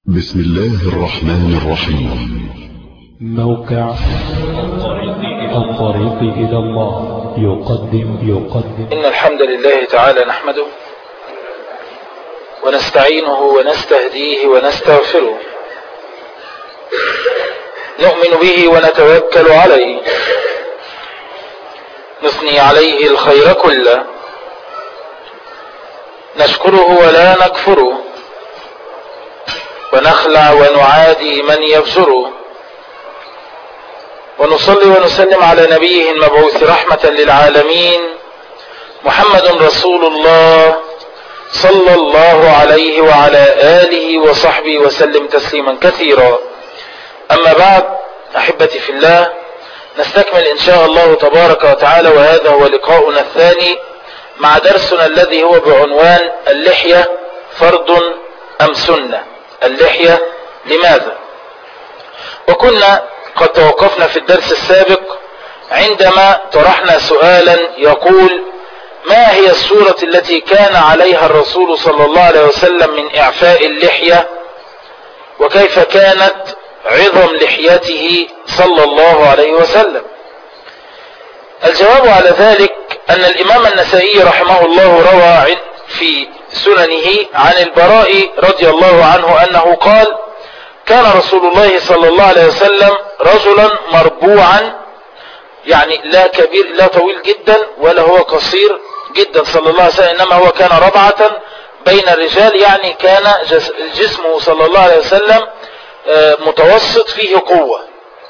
بسم الله الرحمن الرحيم موقع الطريق إلى الله يقدم يقدم إن الحمد لله تعالى نحمده ونستعينه ونستهديه ونستغفره نؤمن به ونتوكل عليه نثني عليه الخير كله نشكره ولا نكفره ونخلع ونعادي من يفجره ونصلي ونسلم على نبيه المبعوث رحمة للعالمين محمد رسول الله صلى الله عليه وعلى آله وصحبه وسلم تسليما كثيرا أما بعد أحبتي في الله نستكمل إن شاء الله تبارك وتعالى وهذا هو لقاؤنا الثاني مع درسنا الذي هو بعنوان اللحية فرض أم سنة اللحية لماذا وكنا قد توقفنا في الدرس السابق عندما طرحنا سؤالا يقول ما هي الصورة التي كان عليها الرسول صلى الله عليه وسلم من إعفاء اللحية وكيف كانت عظم لحيته صلى الله عليه وسلم الجواب على ذلك أن الإمام النسائي رحمه الله روى في سننه عن البراء رضي الله عنه أنه قال كان رسول الله صلى الله عليه وسلم رجلا مربوعا يعني لا كبير لا طويل جدا ولا هو قصير جدا صلى الله عليه وسلم إنما هو كان ربعة بين الرجال يعني كان جسمه صلى الله عليه وسلم متوسط فيه قوة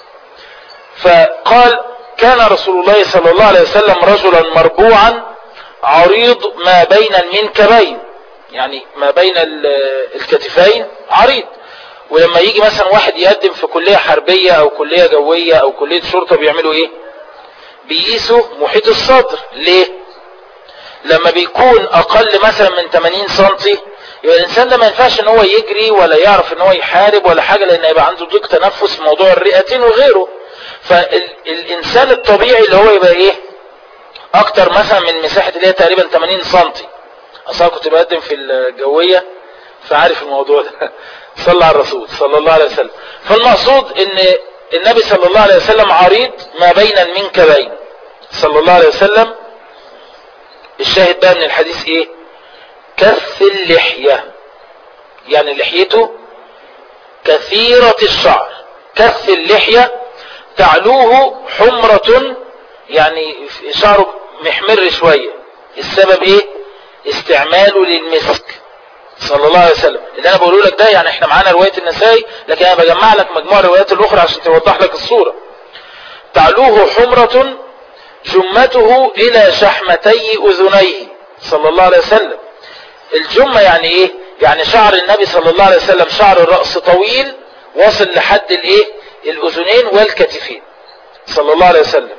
فقال كان رسول الله صلى الله عليه وسلم رجلا مربوعا عريض ما بين المنكبين يعني ما بين الكتفين عريض ولما يجي مثلا واحد يقدم في كلية حربية او كلية جوية او كلية شرطة بيعملوا ايه بيقيسوا محيط الصدر ليه لما بيكون اقل مثلا من 80 سنتي يبقى الانسان ده ما ينفعش ان هو يجري ولا يعرف ان هو يحارب ولا حاجة لان يبقى عنده ضيق تنفس في موضوع الرئتين وغيره فالانسان الطبيعي اللي هو يبقى ايه اكتر مثلا من مساحة اللي هي تقريبا 80 سنتي اصلا كنت بقدم في الجوية فعارف الموضوع ده صلى على الرسول صلى الله عليه وسلم فالمقصود ان النبي صلى الله عليه وسلم عريض ما بين المنكبين صلى الله عليه وسلم الشاهد بقى من الحديث ايه كث اللحية يعني لحيته كثيرة الشعر كث اللحية تعلوه حمرة يعني شعره محمر شوية السبب ايه استعماله للمسك صلى الله عليه وسلم اللي انا بقوله لك ده يعني احنا معانا رواية النسائي لكن انا بجمع لك مجموعة الروايات الاخرى عشان توضح لك الصورة تعلوه حمرة جمته الى شحمتي اذنيه صلى الله عليه وسلم الجمة يعني ايه يعني شعر النبي صلى الله عليه وسلم شعر الرأس طويل واصل لحد الايه الاذنين والكتفين صلى الله عليه وسلم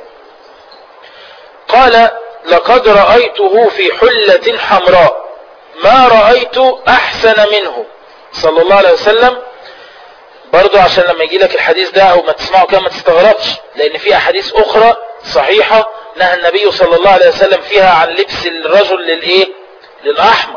قال لقد رأيته في حلة حمراء ما رأيت أحسن منه صلى الله عليه وسلم برضو عشان لما يجي لك الحديث ده أو ما تسمعه كده ما تستغربش لأن في أحاديث أخرى صحيحة نهى النبي صلى الله عليه وسلم فيها عن لبس الرجل للإيه للأحمر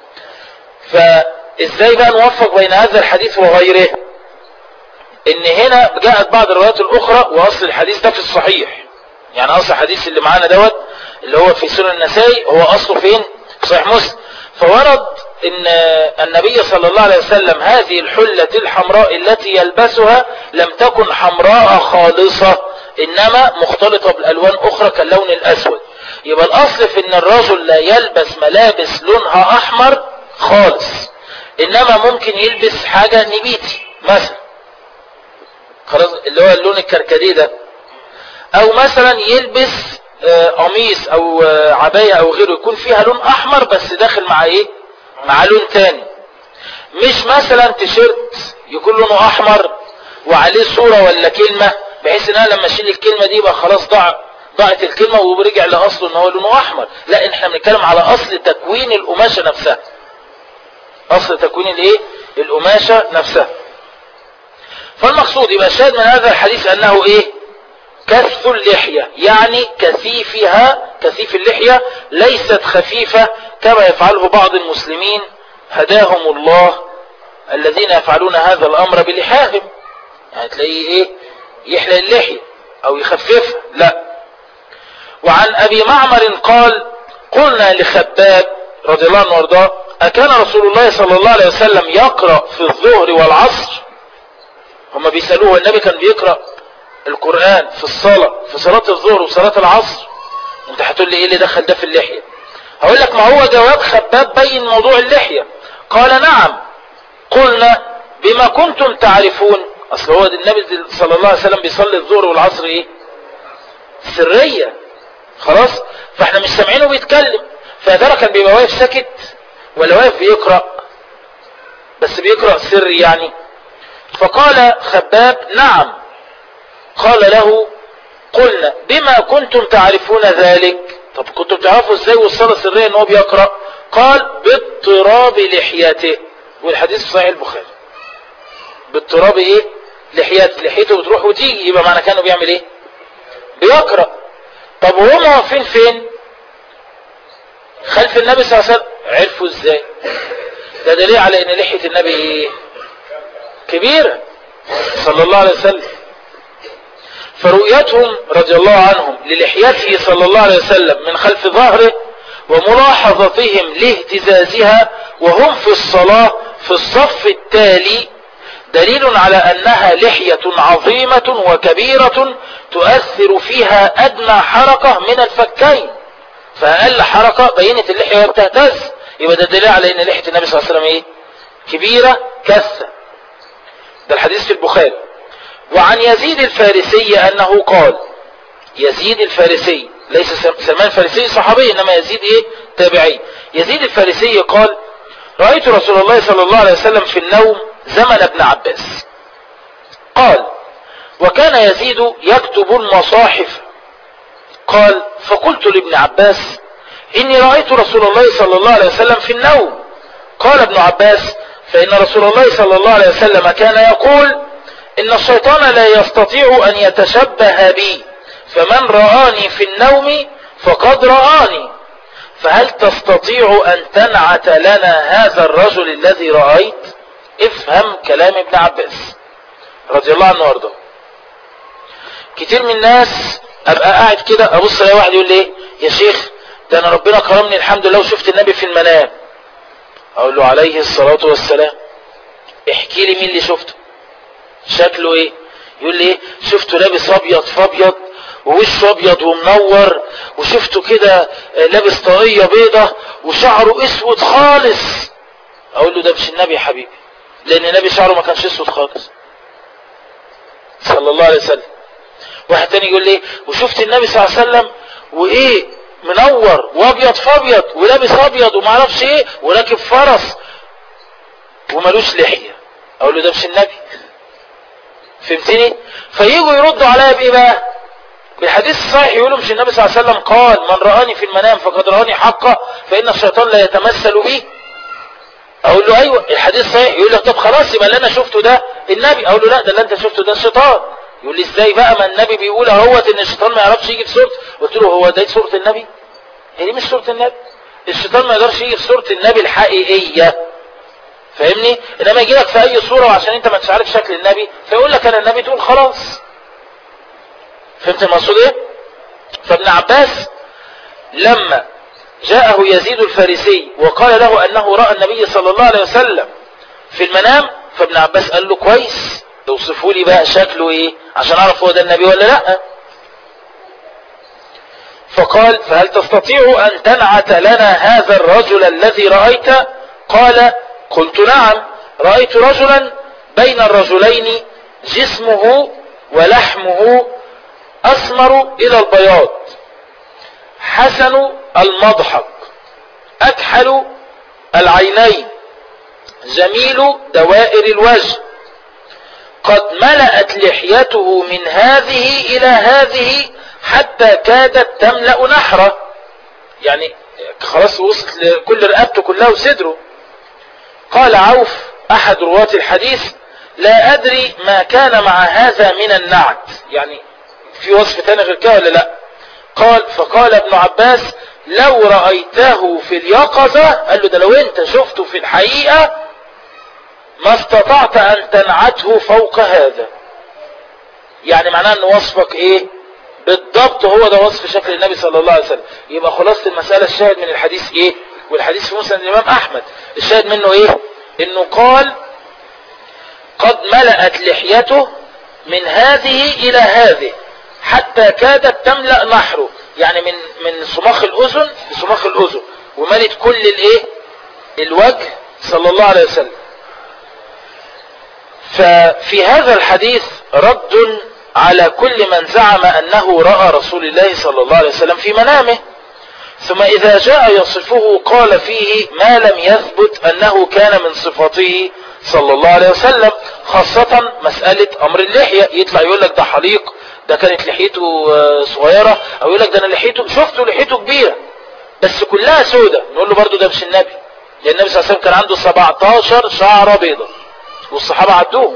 فإزاي بقى نوفق بين هذا الحديث وغيره إن هنا جاءت بعض الروايات الأخرى وأصل الحديث ده في الصحيح يعني أصل الحديث اللي معانا دوت اللي هو في سنن النسائي هو أصله فين في صحيح مسلم فورد ان النبي صلى الله عليه وسلم هذه الحلة الحمراء التي يلبسها لم تكن حمراء خالصة انما مختلطة بالالوان اخرى كاللون الاسود يبقى الاصل في ان الرجل لا يلبس ملابس لونها احمر خالص انما ممكن يلبس حاجة نبيتي مثلا خلاص اللي هو اللون الكركديه ده او مثلا يلبس قميص او عباية او غيره يكون فيها لون احمر بس داخل مع ايه مع لون تاني مش مثلا تيشيرت يكون لونه احمر وعليه صورة ولا كلمة بحيث ان انا لما اشيل الكلمة دي يبقى خلاص ضاع ضاعت الكلمة ورجع لاصله ان هو لونه احمر لا احنا بنتكلم على اصل تكوين القماشة نفسها اصل تكوين الايه القماشة نفسها فالمقصود يبقى الشاهد من هذا الحديث انه ايه كث اللحية يعني كثيفها كثيف اللحية ليست خفيفة كما يفعله بعض المسلمين هداهم الله الذين يفعلون هذا الأمر بلحاهم يعني تلاقيه إيه يحلى اللحية أو يخففها لا وعن أبي معمر قال قلنا لخباب رضي الله عنه وارضاه أكان رسول الله صلى الله عليه وسلم يقرأ في الظهر والعصر هم بيسألوه النبي كان بيقرأ القرآن في الصلاة في صلاة الظهر وصلاة العصر انت هتقول لي ايه اللي دخل ده في اللحية هقول لك ما هو جواب خباب بين موضوع اللحية قال نعم قلنا بما كنتم تعرفون اصل هو النبي صلى الله عليه وسلم بيصلي الظهر والعصر ايه سرية خلاص فاحنا مش سامعينه بيتكلم فده كان بيبقى واقف ساكت ولا واقف بيقرأ بس بيقرأ سري يعني فقال خباب نعم قال له قلنا بما كنتم تعرفون ذلك طب كنتم تعرفوا ازاي والصلاة السرية ان هو بيقرأ قال باضطراب لحيته والحديث في صحيح البخاري باضطراب ايه لحيته لحيته بتروح وتيجي يبقى معنى كانه بيعمل ايه بيقرأ طب وهم واقفين فين خلف النبي صلى الله عليه وسلم عرفوا ازاي ده دليل على ان لحية النبي ايه كبيرة صلى الله عليه وسلم فرؤيتهم رضي الله عنهم للحيته صلى الله عليه وسلم من خلف ظهره وملاحظتهم لاهتزازها وهم في الصلاة في الصف التالي دليل على أنها لحية عظيمة وكبيرة تؤثر فيها أدنى حركة من الفكين فأقل حركة بينت اللحية بتهتز يبقى ده دليل على أن لحية النبي صلى الله عليه وسلم إيه؟ كبيرة كثة ده الحديث في البخاري وعن يزيد الفارسي أنه قال يزيد الفارسي ليس سلمان الفارسي صحابي إنما يزيد إيه تابعي يزيد الفارسي قال رأيت رسول الله صلى الله عليه وسلم في النوم زمن ابن عباس قال وكان يزيد يكتب المصاحف قال فقلت لابن عباس إني رأيت رسول الله صلى الله عليه وسلم في النوم قال ابن عباس فإن رسول الله صلى الله عليه وسلم كان يقول إن الشيطان لا يستطيع أن يتشبه بي فمن رآني في النوم فقد رآني فهل تستطيع أن تنعت لنا هذا الرجل الذي رأيت افهم كلام ابن عباس رضي الله عنه وارضاه كتير من الناس ابقى قاعد كده ابص الاقي واحد يقول لي ايه يا شيخ ده انا ربنا كرمني الحمد لله وشفت النبي في المنام اقول له عليه الصلاة والسلام احكي لي مين اللي شفته شكله ايه يقول لي ايه شفته لابس ابيض فابيض ووشه ابيض ومنور وشفته كده لابس طاقية بيضة وشعره اسود خالص اقول له ده مش النبي يا حبيبي لان النبي شعره ما كانش اسود خالص صلى الله عليه وسلم واحد تاني يقول لي وشفت النبي صلى الله عليه وسلم وايه منور وابيض فابيض ولابس ابيض وما اعرفش ايه وراكب فرس وملوش لحيه اقول له ده مش النبي فهمتني فييجوا يردوا عليا بايه بقى بالحديث الصحيح يقولوا مش النبي صلى الله عليه وسلم قال من رآني في المنام فقد رآني حقا فإن الشيطان لا يتمثل بي اقول له ايوه الحديث صحيح يقول لك طب خلاص يبقى اللي انا شفته ده النبي اقول له لا ده اللي انت شفته ده الشيطان يقول لي ازاي بقى ما النبي بيقول اهوت ان الشيطان ما يعرفش يجي في صورته قلت له هو ده صورة النبي هي دي مش صورة النبي الشيطان ما يقدرش يجي في صورة النبي الحقيقية فاهمني انما يجي لك في اي صورة وعشان انت ما انتش عارف شكل النبي فيقول لك انا النبي تقول خلاص فهمت المقصود ايه فابن عباس لما جاءه يزيد الفارسي وقال له انه رأى النبي صلى الله عليه وسلم في المنام فابن عباس قال له كويس اوصفوا لي بقى شكله ايه عشان اعرف هو ده النبي ولا لا فقال فهل تستطيع ان تنعت لنا هذا الرجل الذي رأيت قال قلت نعم رأيت رجلا بين الرجلين جسمه ولحمه اسمر الى البياض حسن المضحك اكحل العينين جميل دوائر الوجه قد ملأت لحيته من هذه إلى هذه حتى كادت تملأ نحره يعني خلاص وصلت لكل رقبته كلها وصدره قال عوف أحد رواة الحديث لا أدري ما كان مع هذا من النعت يعني في وصف تاني غير كده ولا لا قال فقال ابن عباس لو رأيته في اليقظة قال له ده لو انت شفته في الحقيقة ما استطعت ان تنعته فوق هذا يعني معناه ان وصفك ايه بالضبط هو ده وصف شكل النبي صلى الله عليه وسلم يبقى خلاصة المسألة الشاهد من الحديث ايه والحديث في مسند الامام احمد الشاهد منه ايه انه قال قد ملأت لحيته من هذه الى هذه حتى كادت تملأ نحره يعني من من صماخ الاذن لصماخ الاذن وملت كل الايه الوجه صلى الله عليه وسلم ففي هذا الحديث رد على كل من زعم أنه رأى رسول الله صلى الله عليه وسلم في منامه ثم إذا جاء يصفه قال فيه ما لم يثبت أنه كان من صفاته صلى الله عليه وسلم خاصة مسألة أمر اللحية يطلع يقول لك ده حليق ده كانت لحيته صغيرة أو يقول لك ده أنا لحيته شفته لحيته كبيرة بس كلها سودة نقول له برضو ده مش النبي لأن النبي صلى الله عليه وسلم كان عنده 17 شعرة بيضة والصحابة عدوهم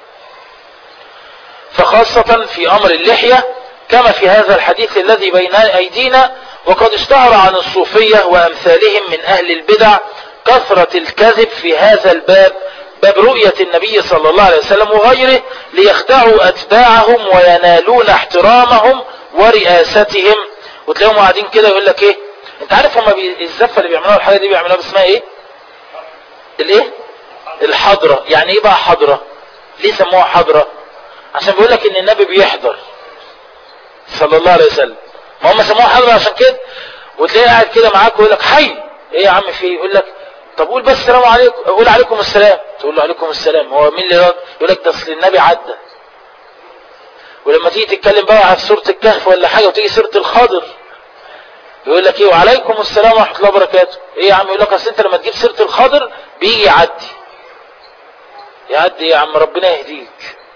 فخاصة في أمر اللحية كما في هذا الحديث الذي بين أيدينا وقد اشتهر عن الصوفية وأمثالهم من أهل البدع كثرة الكذب في هذا الباب باب رؤية النبي صلى الله عليه وسلم وغيره ليخدعوا أتباعهم وينالون احترامهم ورئاستهم وتلاقيهم قاعدين كده يقول لك ايه انت عارف هما بي... الزفة اللي بيعملوها الحاجة دي بيعملوها باسمها ايه الايه الحضرة يعني ايه بقى حضرة ليه سموها حضرة عشان بيقول لك ان النبي بيحضر صلى الله عليه وسلم ما هم سموها حضرة عشان كده وتلاقيه قاعد كده معاك ويقول لك حي ايه يا عم في يقول لك طب قول بس السلام عليكم قول عليكم السلام تقول له عليكم السلام هو مين اللي رد يقول لك ده اصل النبي عدى ولما تيجي تتكلم بقى عن سوره الكهف ولا حاجه وتيجي سوره الخضر يقول لك ايه وعليكم السلام ورحمه الله وبركاته ايه يا عم يقول لك اصل انت لما تجيب سيره الخضر بيجي يعدي يعدي يا عم ربنا يهديك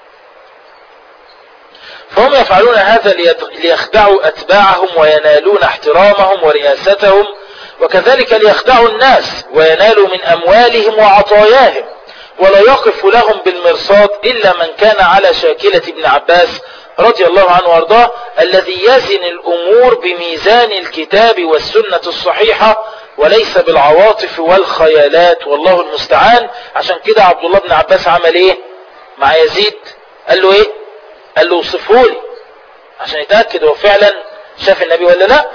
فهم يفعلون هذا ليخدعوا أتباعهم وينالون احترامهم ورئاستهم وكذلك ليخدعوا الناس وينالوا من أموالهم وعطاياهم ولا يقف لهم بالمرصاد إلا من كان على شاكلة ابن عباس رضي الله عنه وارضاه الذي يزن الأمور بميزان الكتاب والسنة الصحيحة وليس بالعواطف والخيالات والله المستعان عشان كده عبد الله بن عباس عمل ايه مع يزيد قال له ايه قال له وصفه لي عشان يتأكد هو فعلا شاف النبي ولا لا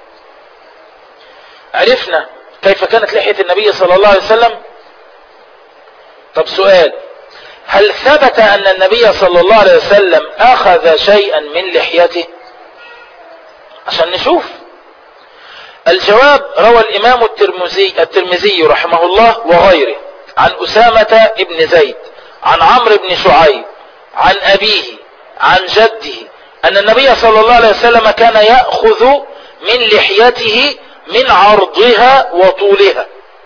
عرفنا كيف كانت لحية النبي صلى الله عليه وسلم طب سؤال هل ثبت أن النبي صلى الله عليه وسلم أخذ شيئا من لحيته عشان نشوف الجواب روى الإمام الترمذي الترمذي رحمه الله وغيره عن أسامة بن زيد عن عمرو بن شعيب عن أبيه عن جده أن النبي صلى الله عليه وسلم كان يأخذ من لحيته من عرضها وطولها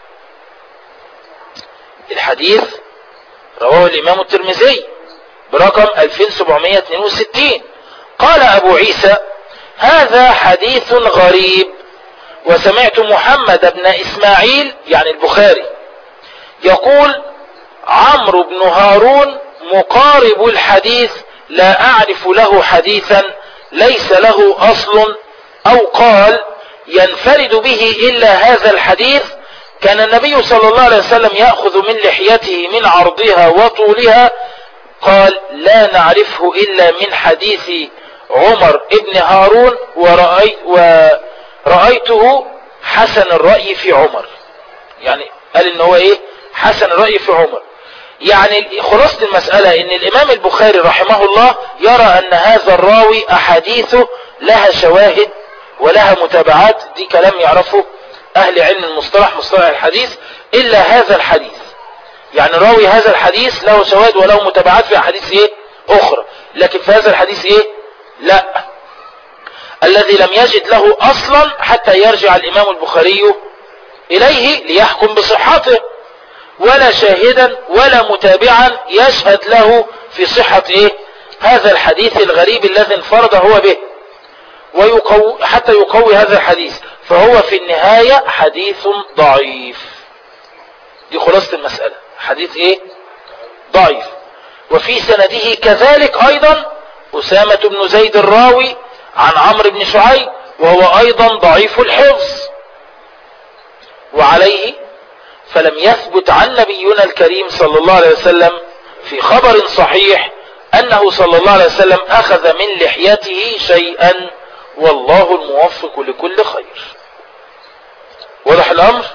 الحديث رواه الإمام الترمذي برقم 2762 قال أبو عيسى هذا حديث غريب وسمعت محمد بن إسماعيل يعني البخاري يقول عمرو بن هارون مقارب الحديث لا أعرف له حديثا ليس له أصل أو قال ينفرد به إلا هذا الحديث كان النبي صلى الله عليه وسلم يأخذ من لحيته من عرضها وطولها قال لا نعرفه إلا من حديث عمر ابن هارون ورأي ورأيته حسن الرأي في عمر يعني قال ان هو ايه حسن الرأي في عمر يعني خلاصة المسألة ان الامام البخاري رحمه الله يرى ان هذا الراوي احاديثه لها شواهد ولها متابعات دي كلام يعرفه اهل علم المصطلح مصطلح الحديث الا هذا الحديث يعني راوي هذا الحديث له شواهد وله متابعات في احاديث ايه اخرى لكن في هذا الحديث ايه لا الذي لم يجد له اصلا حتى يرجع الامام البخاري اليه ليحكم بصحته ولا شاهدا ولا متابعا يشهد له في صحة ايه هذا الحديث الغريب الذي انفرد هو به ويقو حتى يقوي هذا الحديث فهو في النهاية حديث ضعيف دي خلاصة المسألة حديث ايه ضعيف وفي سنده كذلك ايضا اسامة بن زيد الراوي عن عمرو بن شعيب وهو ايضا ضعيف الحفظ وعليه فلم يثبت عن نبينا الكريم صلى الله عليه وسلم في خبر صحيح أنه صلى الله عليه وسلم أخذ من لحيته شيئا والله الموفق لكل خير واضح الأمر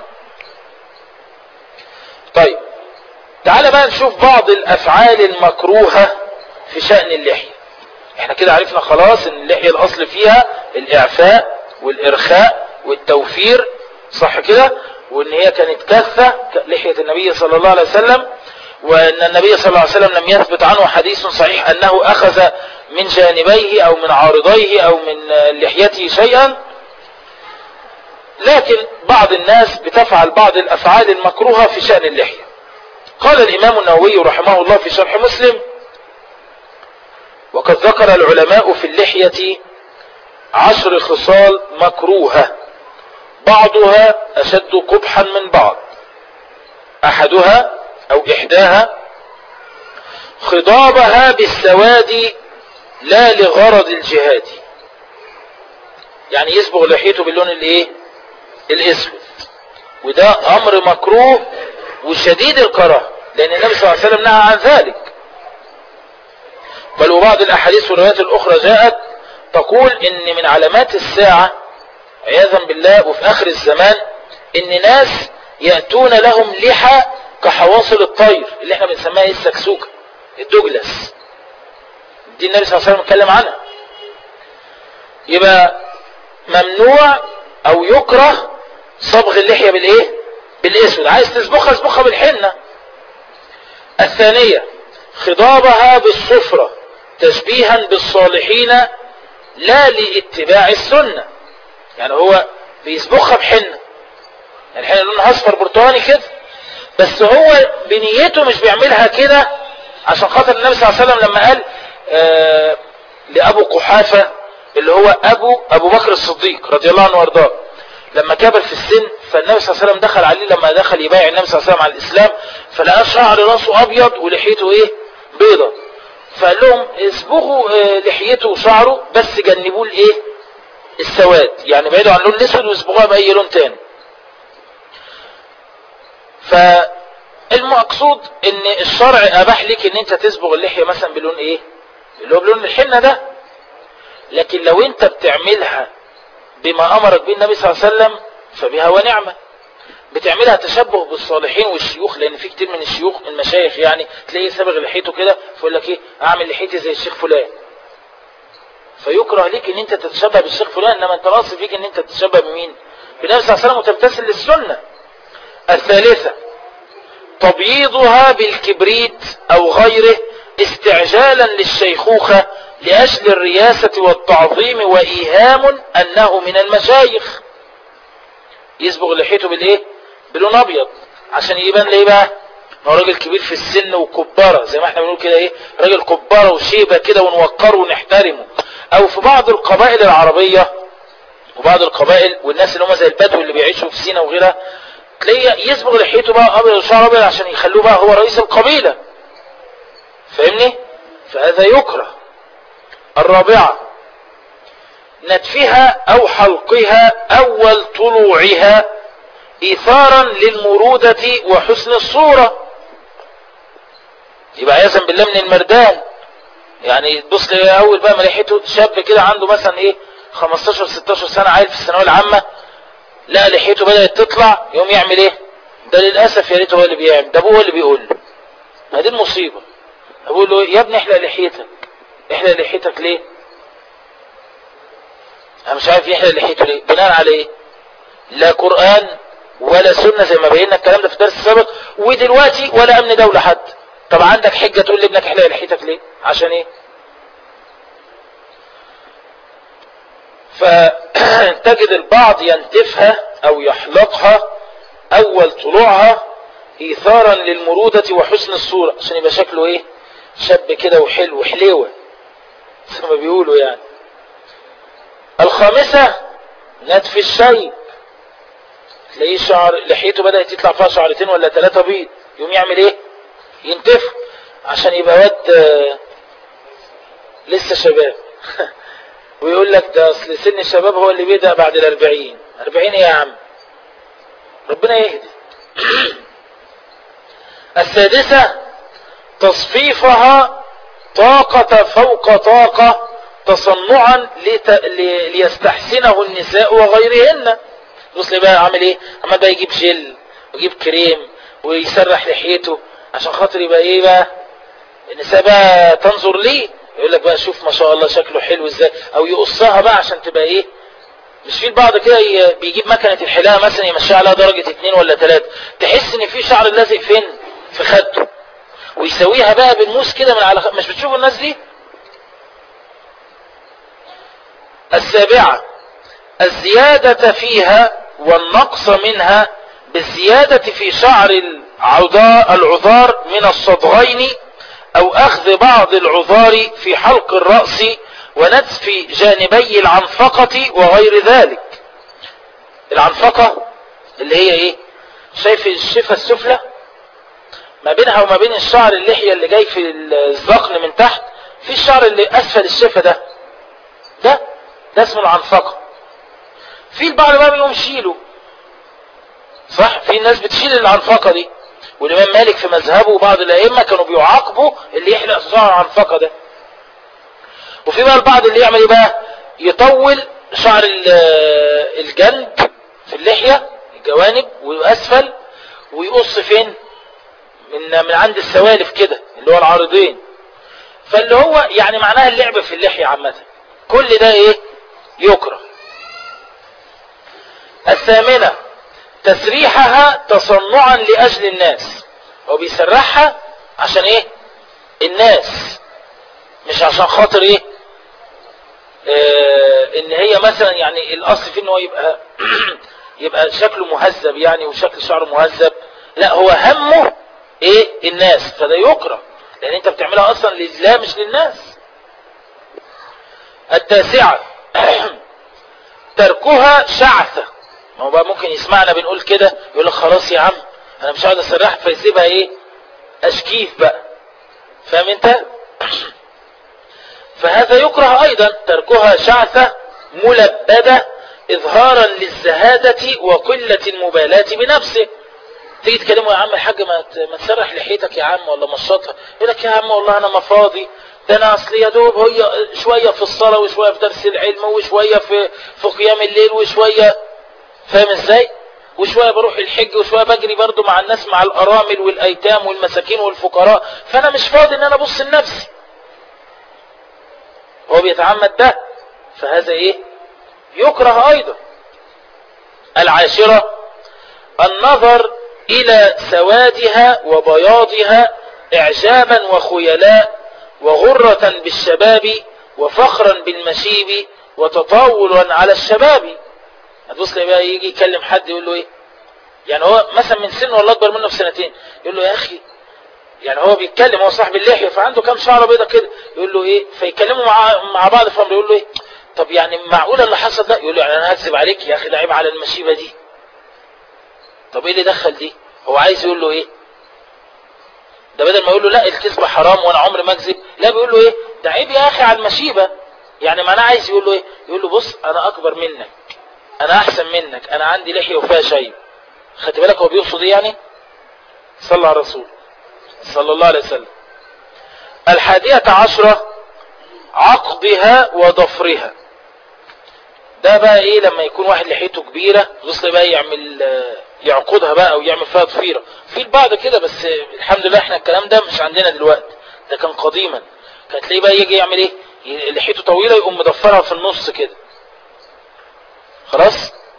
طيب تعال بقى نشوف بعض الأفعال المكروهة في شأن اللحية احنا كده عرفنا خلاص ان اللحية الأصل فيها الإعفاء والإرخاء والتوفير صح كده وان هي كانت كثة لحية النبي صلى الله عليه وسلم وان النبي صلى الله عليه وسلم لم يثبت عنه حديث صحيح انه اخذ من جانبيه او من عارضيه او من لحيته شيئا لكن بعض الناس بتفعل بعض الافعال المكروهة في شأن اللحية قال الامام النووي رحمه الله في شرح مسلم وقد ذكر العلماء في اللحية عشر خصال مكروهة بعضها أشد قبحا من بعض أحدها أو إحداها خضابها بالسواد لا لغرض الجهاد يعني يصبغ لحيته باللون الايه الاسود وده امر مكروه وشديد الكراهه لان النبي صلى الله عليه وسلم نهى عن ذلك بل وبعض الاحاديث والروايات الاخرى جاءت تقول ان من علامات الساعه عياذا بالله وفي اخر الزمان ان ناس يأتون لهم لحى كحواصل الطير اللي احنا بنسميها ايه السكسوكة الدوجلاس دي النبي صلى الله عليه وسلم اتكلم عنها يبقى ممنوع او يكره صبغ اللحية بالايه بالاسود عايز تصبغها اصبغها بالحنة الثانية خضابها بالصفرة تشبيها بالصالحين لا لاتباع السنة يعني هو بيصبغها بحنة يعني الحنة لونها اصفر برتقاني كده بس هو بنيته مش بيعملها كده عشان خاطر النبي صلى الله عليه وسلم لما قال آه لأبو قحافة اللي هو أبو أبو بكر الصديق رضي الله عنه وارضاه لما كبر في السن فالنبي صلى الله عليه وسلم دخل عليه لما دخل يبايع النبي صلى الله عليه وسلم على الإسلام فلقى شعر راسه أبيض ولحيته إيه بيضة فقال لهم اصبغوا آه لحيته وشعره بس جنبوه الإيه السواد يعني بعيدوا عن اللون الأسود واصبغوها بأي لون تاني فالمقصود ان الشرع اباح لك ان انت تصبغ اللحية مثلا بلون ايه اللي هو بلون الحنة ده لكن لو انت بتعملها بما امرك به النبي صلى الله عليه وسلم فبها ونعمة بتعملها تشبه بالصالحين والشيوخ لان في كتير من الشيوخ المشايخ يعني تلاقيه صبغ لحيته كده فيقول لك ايه اعمل لحيتي زي الشيخ فلان فيكره ليك ان انت تتشبه بالشيخ فلان انما انت الاصل فيك ان انت تتشبه بمين بالنبي صلى الله عليه وسلم وتمتثل للسنه الثالثة تبييضها بالكبريت أو غيره استعجالا للشيخوخة لأجل الرياسة والتعظيم وإيهام أنه من المشايخ يصبغ لحيته بالإيه؟ بلون أبيض عشان يبان ليه بقى؟ هو راجل كبير في السن وكبارة زي ما احنا بنقول كده ايه راجل كبارة وشيبة كده ونوقره ونحترمه او في بعض القبائل العربية وبعض القبائل والناس اللي هم زي البدو اللي بيعيشوا في سينا وغيرها تلاقيه يصبغ لحيته بقى ابيض وشعر ابيض عشان يخلوه بقى هو رئيس القبيلة فاهمني فهذا يكره الرابعة نتفها او حلقها اول طلوعها ايثارا للمرودة وحسن الصورة يبقى عياذا بالله من المردان يعني تبص اول بقى ما لحيته شاب كده عنده مثلا ايه 15 16 سنة عيل في الثانويه العامه لا لحيته بدأت تطلع يوم يعمل ايه ده للأسف يا ريت هو اللي بيعمل ده ابوه هو اللي بيقول له ما دي المصيبة اقول له يا ابني احلق لحيتك احلق لحيتك ليه انا مش عارف يحلق لحيته ليه بناء على ايه لا قرآن ولا سنة زي ما بينا الكلام ده في الدرس السابق ودلوقتي ولا امن دولة حد طب عندك حجة تقول لابنك احلق لحيتك ليه عشان ايه فتجد البعض ينتفها او يحلقها اول طلوعها ايثارا للمرودة وحسن الصورة عشان يبقى شكله ايه شاب كده وحلو وحليوة زي ما بيقولوا يعني الخامسة نتف الشيب تلاقيه شعر لحيته بدأت يطلع فيها شعرتين ولا ثلاثة بيض يقوم يعمل ايه ينتف عشان يبقى واد لسه شباب ويقول لك ده اصل سن الشباب هو اللي بيبدأ بعد الاربعين اربعين ايه يا عم ربنا يهدي السادسة تصفيفها طاقة فوق طاقة تصنعا لت... ل... ليستحسنه النساء وغيرهن بص لي بقى عامل ايه عمال بقى يجيب جل ويجيب كريم ويسرح لحيته عشان خاطر يبقى ايه بقى النساء بقى تنظر ليه يقول لك بقى شوف ما شاء الله شكله حلو ازاي او يقصها بقى عشان تبقى ايه مش في البعض كده ي- بيجيب مكنة الحلاقة مثلا يمشيها عليها درجة اتنين ولا تلاتة تحس ان في شعر لازق فين في خده ويسويها بقى بالموس كده من على خ... مش بتشوفوا الناس دي السابعة الزيادة فيها والنقص منها بالزيادة في شعر العضاء العذار من الصدغين أو أخذ بعض العذار في حلق الرأس ونتف جانبي العنفقة وغير ذلك العنفقة اللي هي ايه شايف الشفة السفلى ما بينها وما بين الشعر اللحية اللي جاي في الذقن من تحت في الشعر اللي أسفل الشفة ده ده ده اسمه العنفقة في البعض بقى بيقوم شيله صح في ناس بتشيل العنفقة دي والإمام مالك في مذهبه وبعض الأئمة كانوا بيعاقبوا اللي يحلق شعر العنفقة ده وفي بقى البعض اللي يعمل ايه بقى يطول شعر ال- الجنب في اللحية الجوانب وأسفل ويقص فين من من عند السوالف كده اللي هو العارضين فاللي هو يعني معناها اللعب في اللحية عامة كل ده ايه يكره الثامنة تسريحها تصنعا لأجل الناس هو بيسرحها عشان ايه الناس مش عشان خاطر ايه آه ان هي مثلا يعني الاصل في ان هو يبقى يبقى شكله مهذب يعني وشكل شعره مهذب لا هو همه ايه الناس فده يكره لان انت بتعملها اصلا لله مش للناس التاسعة تركها شعثة ما هو بقى ممكن يسمعنا بنقول كده يقول لك خلاص يا عم انا مش عاوز اسرح فيسيبها ايه اشكيف بقى فاهم انت فهذا يكره ايضا تركها شعثة ملبدة اظهارا للزهادة وقلة المبالاة بنفسه تيجي تكلمه يا عم الحاج ما ت- ما تسرح لحيتك يا عم ولا مشطها يقول لك يا عم والله انا ما فاضي ده انا اصل يا دوب هي شويه في الصلاه وشويه في درس العلم وشويه في في قيام الليل وشويه فاهم ازاي وشويه بروح الحج وشويه بجري برضو مع الناس مع الارامل والايتام والمساكين والفقراء فانا مش فاضي ان انا ابص لنفسي هو بيتعمد ده فهذا ايه يكره ايضا العاشرة النظر الى سوادها وبياضها اعجابا وخيلاء وغرة بالشباب وفخرا بالمشيب وتطاولا على الشباب هتبص لي بقى يجي يكلم حد يقول له ايه يعني هو مثلا من سن ولا اكبر منه بسنتين يقول له يا اخي يعني هو بيتكلم هو صاحب اللحيه فعنده كام شعره بيضه كده يقول له ايه فيكلموا مع مع بعض في امر يقول له ايه طب يعني معقوله اللي حصل ده يقول له يعني انا هكذب عليك يا اخي ده عيب على المشيبه دي طب ايه اللي دخل دي هو عايز يقول له ايه ده بدل ما يقول له لا الكذب حرام وانا عمري ما اكذب لا بيقول له ايه ده عيب يا اخي على المشيبه يعني معناه عايز يقول له ايه يقول له بص انا اكبر منك انا احسن منك انا عندي لحيه وفيها شيب خدت بالك هو بيقصد ايه يعني صلى على الرسول صلى الله عليه وسلم الحادية عشرة عقدها وضفرها ده بقى ايه لما يكون واحد لحيته كبيرة وصل بقى يعمل آه، يعقدها بقى او يعمل فيها ضفيرة في البعض كده بس آه، الحمد لله احنا الكلام ده مش عندنا دلوقتي ده كان قديما كان تلاقيه بقى يجي يعمل ايه ي- لحيته طويلة يقوم مضفرها في النص كده خلاص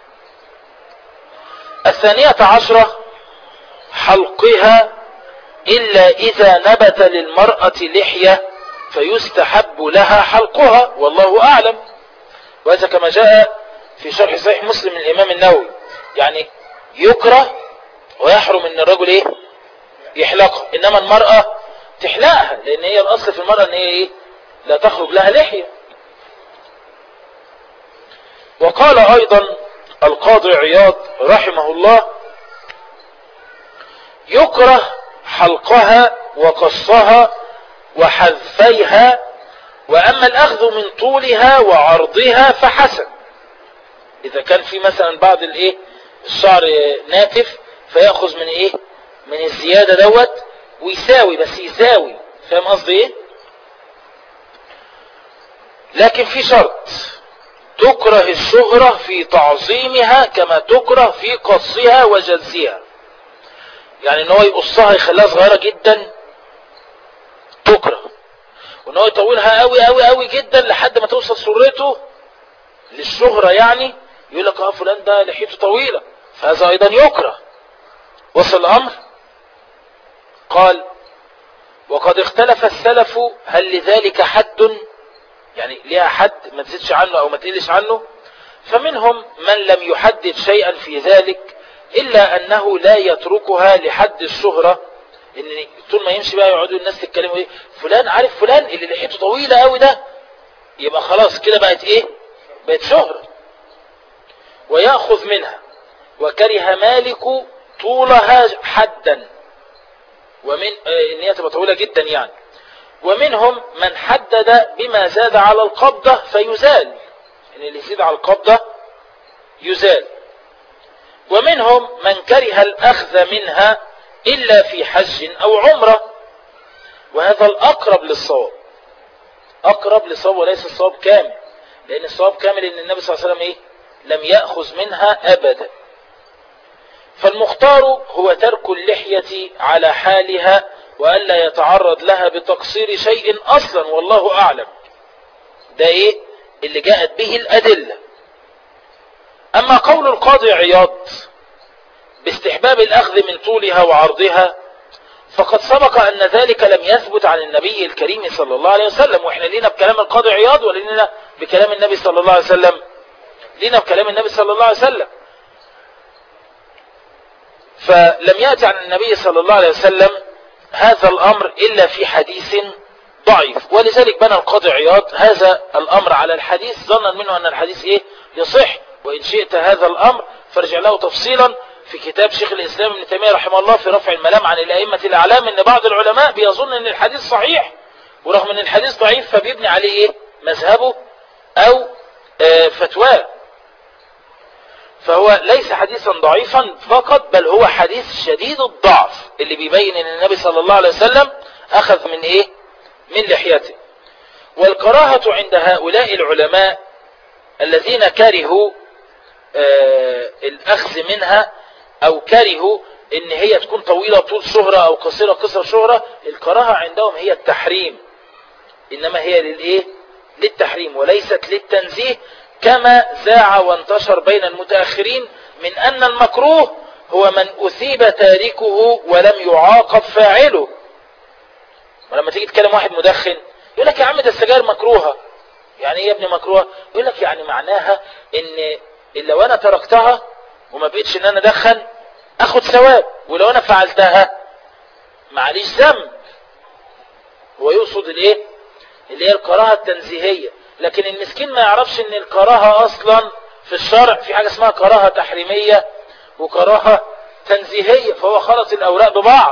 الثانية عشرة حلقها إلا إذا نبت للمرأة لحية فيستحب لها حلقها والله أعلم وهذا كما جاء في شرح صحيح مسلم من الإمام النووي يعني يكره ويحرم ان الرجل ايه يحلقها انما المرأة تحلقها لان هي الاصل في المرأة ان هي ايه لا تخرج لها لحية وقال ايضا القاضي عياض رحمه الله يكره حلقها وقصها وحذفيها وأما الأخذ من طولها وعرضها فحسن إذا كان في مثلا بعض الإيه الشعر ناتف فيأخذ من إيه من الزيادة دوت ويساوي بس يساوي فاهم قصدي ايه لكن في شرط تكره الشهرة في تعظيمها كما تكره في قصها وجلسها يعني ان هو يقصها يخليها صغيرة جدا تكره وان هو يطولها قوي قوي قوي جدا لحد ما توصل سرته للشهرة يعني يقول لك اه فلان ده لحيته طويلة فهذا ايضا يكره وصل الامر قال وقد اختلف السلف هل لذلك حد يعني ليها حد ما تزيدش عنه او ما تقلش عنه فمنهم من لم يحدد شيئا في ذلك الا انه لا يتركها لحد الشهرة ان طول ما يمشي بقى يقعدوا الناس تتكلموا ايه فلان عارف فلان اللي لحيته طويلة قوي ده يبقى خلاص كده بقت ايه بقت شهرة ويأخذ منها وكره مالك طولها حدا ومن آه ان هي تبقى طويلة جدا يعني ومنهم من حدد بما زاد على القبضة فيزال ان اللي يزيد على القبضة يزال ومنهم من كره الأخذ منها إلا في حج أو عمرة وهذا الأقرب للصواب أقرب للصواب وليس الصواب كامل لأن الصواب كامل أن النبي صلى الله عليه وسلم إيه؟ لم يأخذ منها أبدا فالمختار هو ترك اللحية على حالها وألا يتعرض لها بتقصير شيء أصلا والله أعلم ده إيه اللي جاءت به الأدلة أما قول القاضي عياض باستحباب الأخذ من طولها وعرضها فقد سبق أن ذلك لم يثبت عن النبي الكريم صلى الله عليه وسلم وإحنا لينا بكلام القاضي عياض ولا لينا بكلام النبي صلى الله عليه وسلم لينا بكلام النبي صلى الله عليه وسلم فلم يأتي عن النبي صلى الله عليه وسلم هذا الأمر إلا في حديث ضعيف ولذلك بنى القاضي عياض هذا الأمر على الحديث ظنا منه أن الحديث إيه يصح وإن شئت هذا الأمر فارجع له تفصيلا في كتاب شيخ الإسلام ابن تيمية رحمه الله في رفع الملام عن الأئمة الأعلام أن بعض العلماء بيظن أن الحديث صحيح ورغم أن الحديث ضعيف فبيبني عليه إيه مذهبه أو آه فتواه فهو ليس حديثا ضعيفا فقط بل هو حديث شديد الضعف اللي بيبين أن النبي صلى الله عليه وسلم أخذ من إيه من لحيته والكراهة عند هؤلاء العلماء الذين كرهوا آه الأخذ منها أو كرهوا إن هي تكون طويلة طول شهرة أو قصيرة قصر شهرة الكراهة عندهم هي التحريم إنما هي للإيه للتحريم وليست للتنزيه كما ذاع وانتشر بين المتأخرين من أن المكروه هو من أثيب تاركه ولم يعاقب فاعله ولما تيجي تكلم واحد مدخن يقول لك يا عم ده السجاير مكروهة يعني ايه يا ابني مكروهة يقول لك يعني معناها ان لو انا تركتها وما بقتش ان انا ادخن اخد ثواب ولو انا فعلتها معليش ذنب هو يقصد الايه اللي هي الكراهه التنزيهيه لكن المسكين ما يعرفش ان الكراهه اصلا في الشرع في حاجه اسمها كراهه تحريميه وكراهه تنزيهيه فهو خلط الاوراق ببعض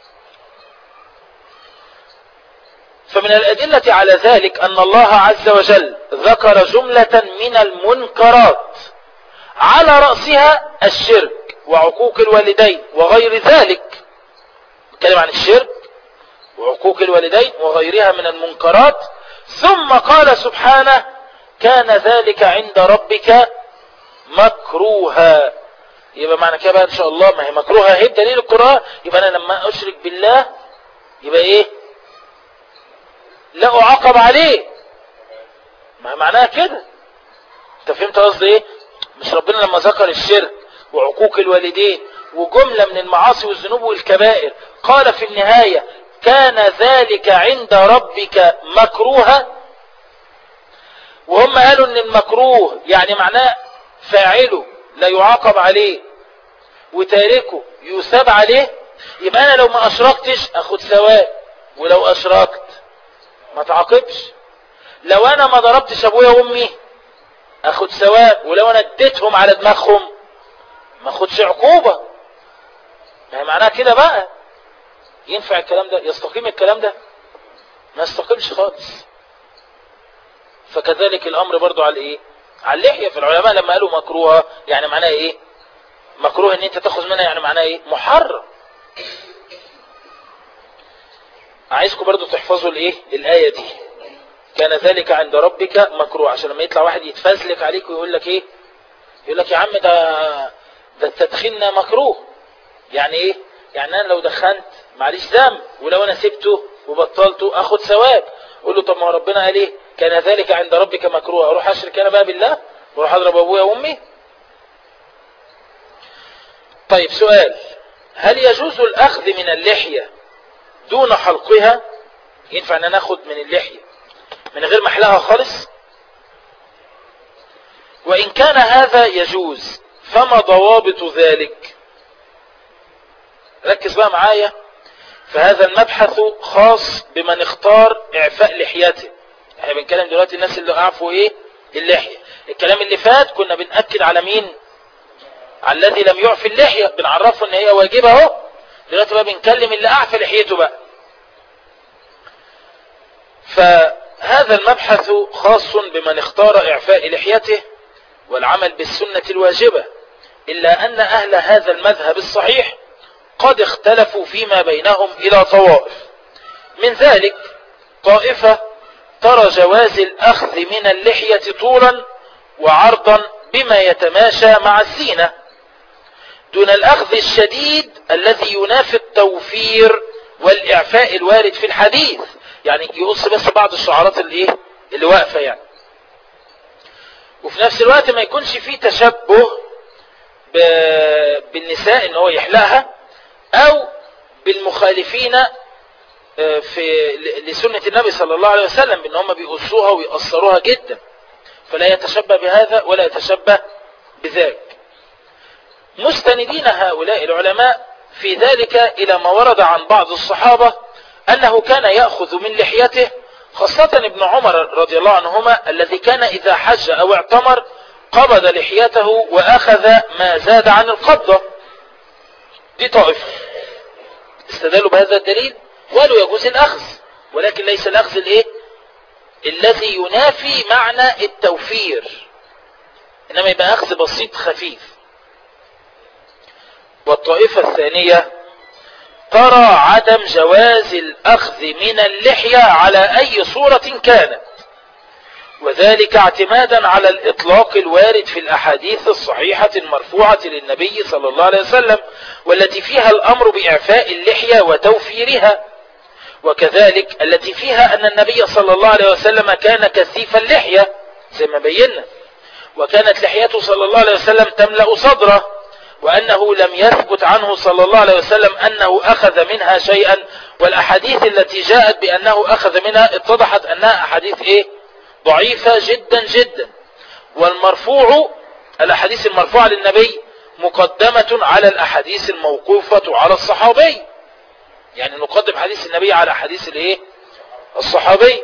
فمن الأدلة على ذلك أن الله عز وجل ذكر جملة من المنكرات على رأسها الشرك وعقوق الوالدين وغير ذلك نتكلم عن الشرك وعقوق الوالدين وغيرها من المنكرات ثم قال سبحانه كان ذلك عند ربك مكروها يبقى معنى كده بقى ان شاء الله ما هي مكروهه هي دليل القرآن يبقى انا لما اشرك بالله يبقى ايه لا اعاقب عليه ما معناها كده انت فهمت قصدي ايه مش ربنا لما ذكر الشرك وعقوق الوالدين وجملة من المعاصي والذنوب والكبائر قال في النهاية كان ذلك عند ربك مكروها وهم قالوا ان المكروه يعني معناه فاعله لا يعاقب عليه وتاركه يثاب عليه يبقى انا لو ما اشركتش اخد ثواب ولو اشركت ما تعاقبش لو انا ما ضربتش ابويا وامي اخد ثواب ولو انا اديتهم على دماغهم ما اخدش عقوبة يعني معناها كده بقى ينفع الكلام ده يستقيم الكلام ده ما يستقيمش خالص فكذلك الامر برضو على ايه على اللحية في العلماء لما قالوا مكروهة يعني معناها ايه مكروه ان انت تاخذ منها يعني معناها ايه محرم عايزكم برضو تحفظوا الايه الآية دي كان ذلك عند ربك مكروه عشان لما يطلع واحد يتفزلك عليك ويقول لك ايه يقول لك يا عم ده ده التدخين مكروه يعني ايه يعني انا لو دخنت معليش ذنب ولو انا سبته وبطلته اخد ثواب قول له طب ما هو ربنا قال ايه كان ذلك عند ربك مكروه اروح اشرك انا بقى بالله واروح اضرب ابويا وامي طيب سؤال هل يجوز الاخذ من اللحية دون حلقها ينفع ان انا اخد من اللحية من غير ما احلقها خالص وان كان هذا يجوز فما ضوابط ذلك ركز بقى معايا فهذا المبحث خاص بمن اختار اعفاء لحيته احنا بنتكلم دلوقتي الناس اللي اعفوا ايه اللحية الكلام اللي فات كنا بنأكد على مين على الذي لم يعفي اللحية بنعرفه ان هي واجبة اهو دلوقتي بقى بنكلم اللي اعفى لحيته بقى فهذا المبحث خاص بمن اختار اعفاء لحيته والعمل بالسنة الواجبة إلا أن أهل هذا المذهب الصحيح قد اختلفوا فيما بينهم إلى طوائف من ذلك طائفة ترى جواز الأخذ من اللحية طولا وعرضا بما يتماشى مع الزينة دون الأخذ الشديد الذي ينافي التوفير والإعفاء الوارد في الحديث يعني يقص بس بعض الشعارات اللي, إيه؟ اللي واقفة يعني وفي نفس الوقت ما يكونش فيه تشبه بالنساء ان هو يحلقها او بالمخالفين في لسنة النبي صلى الله عليه وسلم بان هم بيقصوها ويقصروها جدا فلا يتشبه بهذا ولا يتشبه بذاك مستندين هؤلاء العلماء في ذلك الى ما ورد عن بعض الصحابة انه كان يأخذ من لحيته خاصة ابن عمر رضي الله عنهما الذي كان إذا حج أو اعتمر قبض لحيته وأخذ ما زاد عن القبضة دي طائفة استدلوا بهذا الدليل وقالوا يجوز الأخذ ولكن ليس الأخذ الإيه؟ الذي ينافي معنى التوفير إنما يبقى أخذ بسيط خفيف والطائفة الثانية ترى عدم جواز الأخذ من اللحية على أي صورة كانت وذلك اعتمادا على الإطلاق الوارد في الأحاديث الصحيحة المرفوعة للنبي صلى الله عليه وسلم والتي فيها الأمر بإعفاء اللحية وتوفيرها وكذلك التي فيها أن النبي صلى الله عليه وسلم كان كثيف اللحية زي ما بينا وكانت لحيته صلى الله عليه وسلم تملأ صدره وأنه لم يثبت عنه صلى الله عليه وسلم أنه أخذ منها شيئا والأحاديث التي جاءت بأنه أخذ منها اتضحت أنها أحاديث إيه ضعيفة جدا جدا والمرفوع الأحاديث المرفوعة للنبي مقدمة على الأحاديث الموقوفة على الصحابي يعني نقدم حديث النبي على حديث الايه الصحابي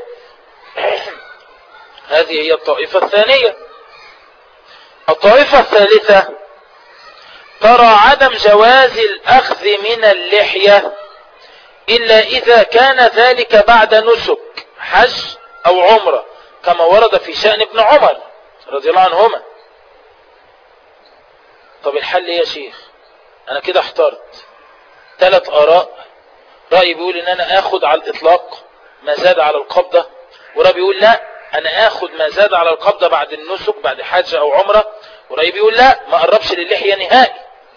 هذه هي الطائفة الثانية الطائفة الثالثة ترى عدم جواز الأخذ من اللحية إلا إذا كان ذلك بعد نسك حج أو عمرة كما ورد في شأن ابن عمر رضي الله عنهما طب الحل ايه يا شيخ انا كده احترت ثلاث اراء رأي بيقول ان انا اخد على الاطلاق ما زاد على القبضة ورأي بيقول لا انا اخد ما زاد على القبضة بعد النسك بعد حج او عمرة ورأي بيقول لا ما قربش للحية نهائي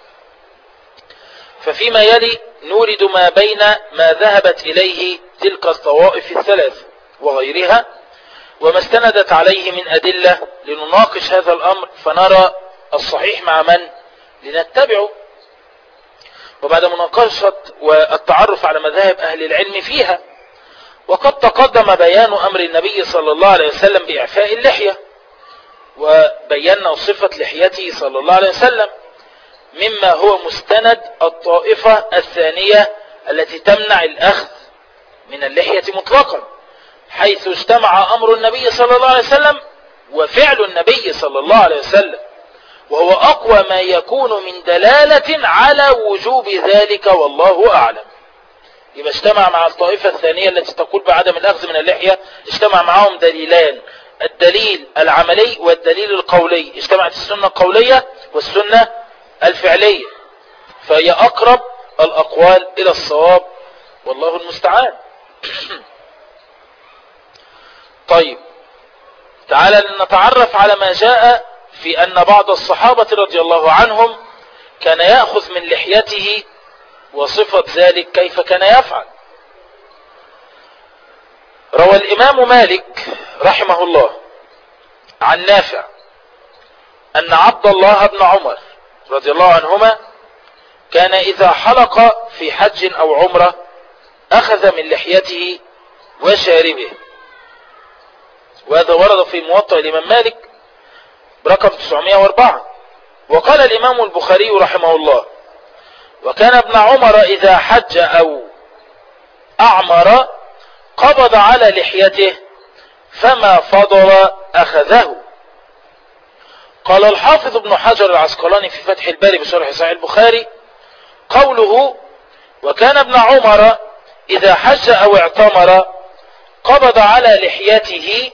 ففيما يلي نورد ما بين ما ذهبت اليه تلك الطوائف الثلاث وغيرها وما استندت عليه من أدلة لنناقش هذا الأمر فنرى الصحيح مع من لنتبعه وبعد مناقشة والتعرف على مذاهب أهل العلم فيها وقد تقدم بيان أمر النبي صلى الله عليه وسلم بإعفاء اللحية وبينا صفة لحيته صلى الله عليه وسلم مما هو مستند الطائفة الثانية التي تمنع الأخذ من اللحية مطلقا حيث اجتمع أمر النبي صلى الله عليه وسلم وفعل النبي صلى الله عليه وسلم وهو أقوى ما يكون من دلالة على وجوب ذلك والله أعلم يبقى اجتمع مع الطائفة الثانية التي تقول بعدم الأخذ من اللحية اجتمع معهم دليلان الدليل العملي والدليل القولي اجتمعت السنة القولية والسنة الفعلية فهي أقرب الأقوال إلى الصواب والله المستعان طيب تعالى نتعرف على ما جاء في أن بعض الصحابة رضي الله عنهم كان يأخذ من لحيته وصفة ذلك كيف كان يفعل روى الإمام مالك رحمه الله عن نافع أن عبد الله بن عمر رضي الله عنهما كان إذا حلق في حج أو عمرة أخذ من لحيته وشاربه وهذا ورد في موطأ الإمام مالك برقم 904 وقال الإمام البخاري رحمه الله وكان ابن عمر إذا حج أو أعمر قبض على لحيته فما فضل أخذه قال الحافظ ابن حجر العسقلاني في فتح الباري بشرح صحيح البخاري قوله وكان ابن عمر إذا حج أو اعتمر قبض على لحيته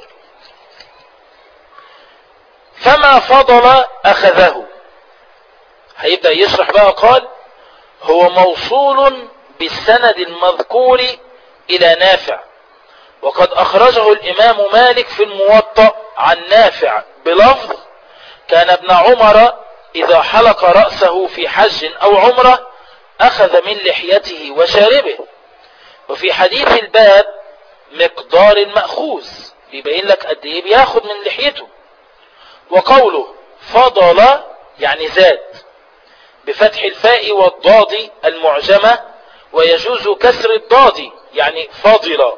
فما فضل أخذه هيبدأ يشرح بقى قال هو موصول بالسند المذكور إلى نافع وقد أخرجه الإمام مالك في الموطأ عن نافع بلفظ كان ابن عمر إذا حلق رأسه في حج أو عمرة أخذ من لحيته وشاربه وفي حديث الباب مقدار مأخوذ بيبين لك قد ايه بياخد من لحيته وقوله فضل يعني زاد بفتح الفاء والضاد المعجمة ويجوز كسر الضاد يعني فضل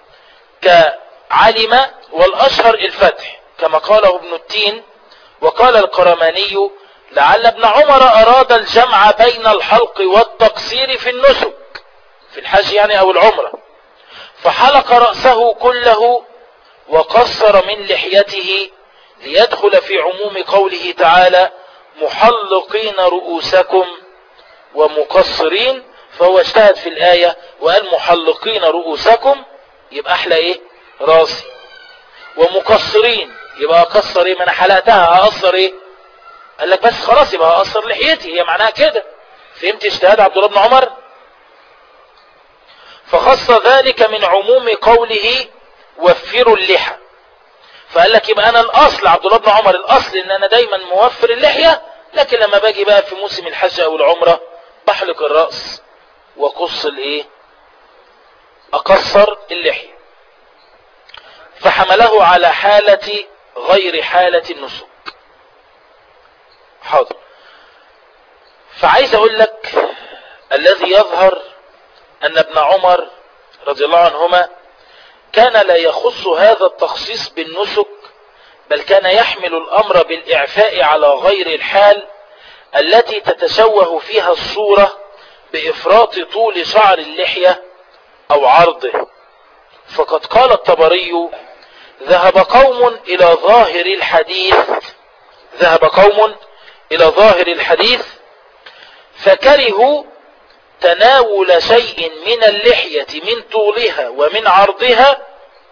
كعلم والأشهر الفتح كما قاله ابن التين وقال القرماني لعل ابن عمر أراد الجمع بين الحلق والتقصير في النسك في الحج يعني أو العمرة فحلق رأسه كله وقصر من لحيته ليدخل في عموم قوله تعالى محلقين رؤوسكم ومقصرين فهو اجتهد في الآية وقال محلقين رؤوسكم يبقى أحلى إيه راسي ومقصرين يبقى أقصر إيه ما أنا حلقتها أقصر إيه قال لك بس خلاص يبقى أقصر لحيتي هي معناها كده فهمت اجتهاد عبد الله بن عمر فخص ذلك من عموم قوله وفروا اللحى فقال لك يبقى انا الاصل عبد الله بن عمر الاصل ان انا دايما موفر اللحية لكن لما باجي بقى في موسم الحج او العمرة بحلق الرأس وقص الايه اقصر اللحية فحمله على حالة غير حالة النسك حاضر فعايز اقول لك الذي يظهر ان ابن عمر رضي الله عنهما كان لا يخص هذا التخصيص بالنسك بل كان يحمل الأمر بالإعفاء على غير الحال التي تتشوه فيها الصورة بإفراط طول شعر اللحية أو عرضه فقد قال الطبري ذهب قوم إلى ظاهر الحديث ذهب قوم إلى ظاهر الحديث فكرهوا تناول شيء من اللحية من طولها ومن عرضها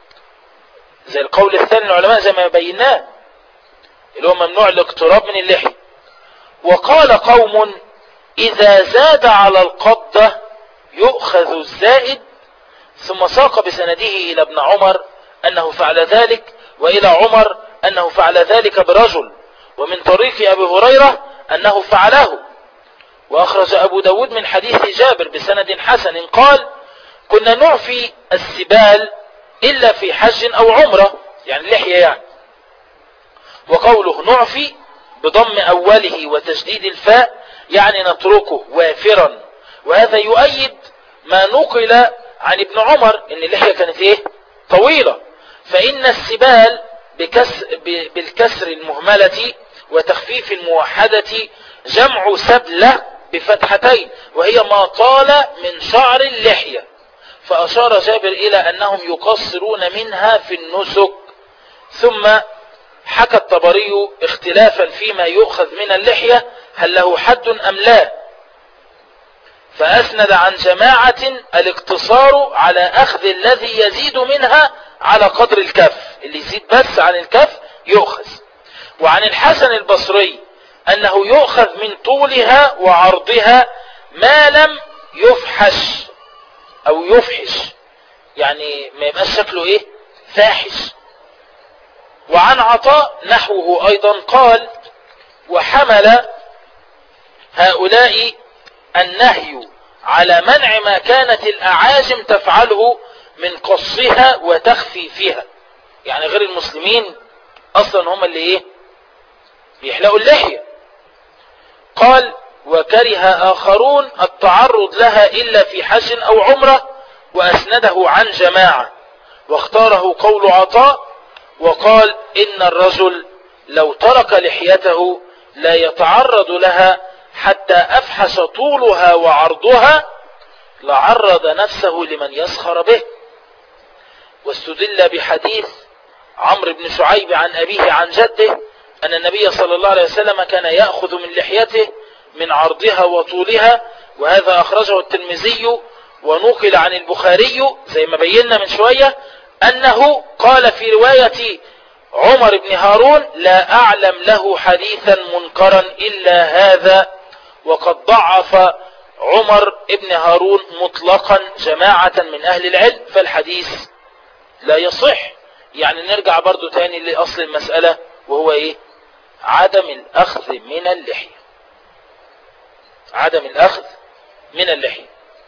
زي القول الثاني العلماء زي ما بيناه اللي هو ممنوع الاقتراب من اللحية وقال قوم إذا زاد على القبضة يؤخذ الزائد ثم ساق بسنده إلى ابن عمر أنه فعل ذلك وإلى عمر أنه فعل ذلك برجل ومن طريق أبي هريرة أنه فعله وأخرج أبو داود من حديث جابر بسند حسن قال كنا نعفي السبال إلا في حج أو عمرة يعني اللحية يعني وقوله نعفي بضم أوله وتشديد الفاء يعني نتركه وافرا وهذا يؤيد ما نقل عن ابن عمر ان اللحية كانت ايه طويلة فإن السبال بكسر بالكسر المهملة وتخفيف الموحدة جمع سبلة بفتحتين وهي ما طال من شعر اللحية فأشار جابر إلى أنهم يقصرون منها في النسك ثم حكى الطبري اختلافا فيما يؤخذ من اللحية هل له حد أم لا فأسند عن جماعة الاقتصار على أخذ الذي يزيد منها على قدر الكف اللي يزيد بس عن الكف يؤخذ وعن الحسن البصري أنه يؤخذ من طولها وعرضها ما لم يفحش أو يفحش يعني ما يبقاش شكله ايه فاحش وعن عطاء نحوه ايضا قال وحمل هؤلاء النهي على منع ما كانت الاعاجم تفعله من قصها وتخفيفها يعني غير المسلمين اصلا هم اللي ايه بيحلقوا اللحية قال وكره آخرون التعرض لها إلا في حج أو عمرة وأسنده عن جماعة واختاره قول عطاء وقال إن الرجل لو ترك لحيته لا يتعرض لها حتى أفحش طولها وعرضها لعرض نفسه لمن يسخر به واستدل بحديث عمرو بن شعيب عن أبيه عن جده أن النبي صلى الله عليه وسلم كان يأخذ من لحيته من عرضها وطولها وهذا أخرجه الترمذي ونقل عن البخاري زي ما بينا من شوية أنه قال في رواية عمر بن هارون لا أعلم له حديثا منكرا إلا هذا وقد ضعف عمر بن هارون مطلقا جماعة من أهل العلم فالحديث لا يصح يعني نرجع برضو تاني لأصل المسألة وهو إيه عدم الأخذ من اللحية عدم الأخذ من اللحية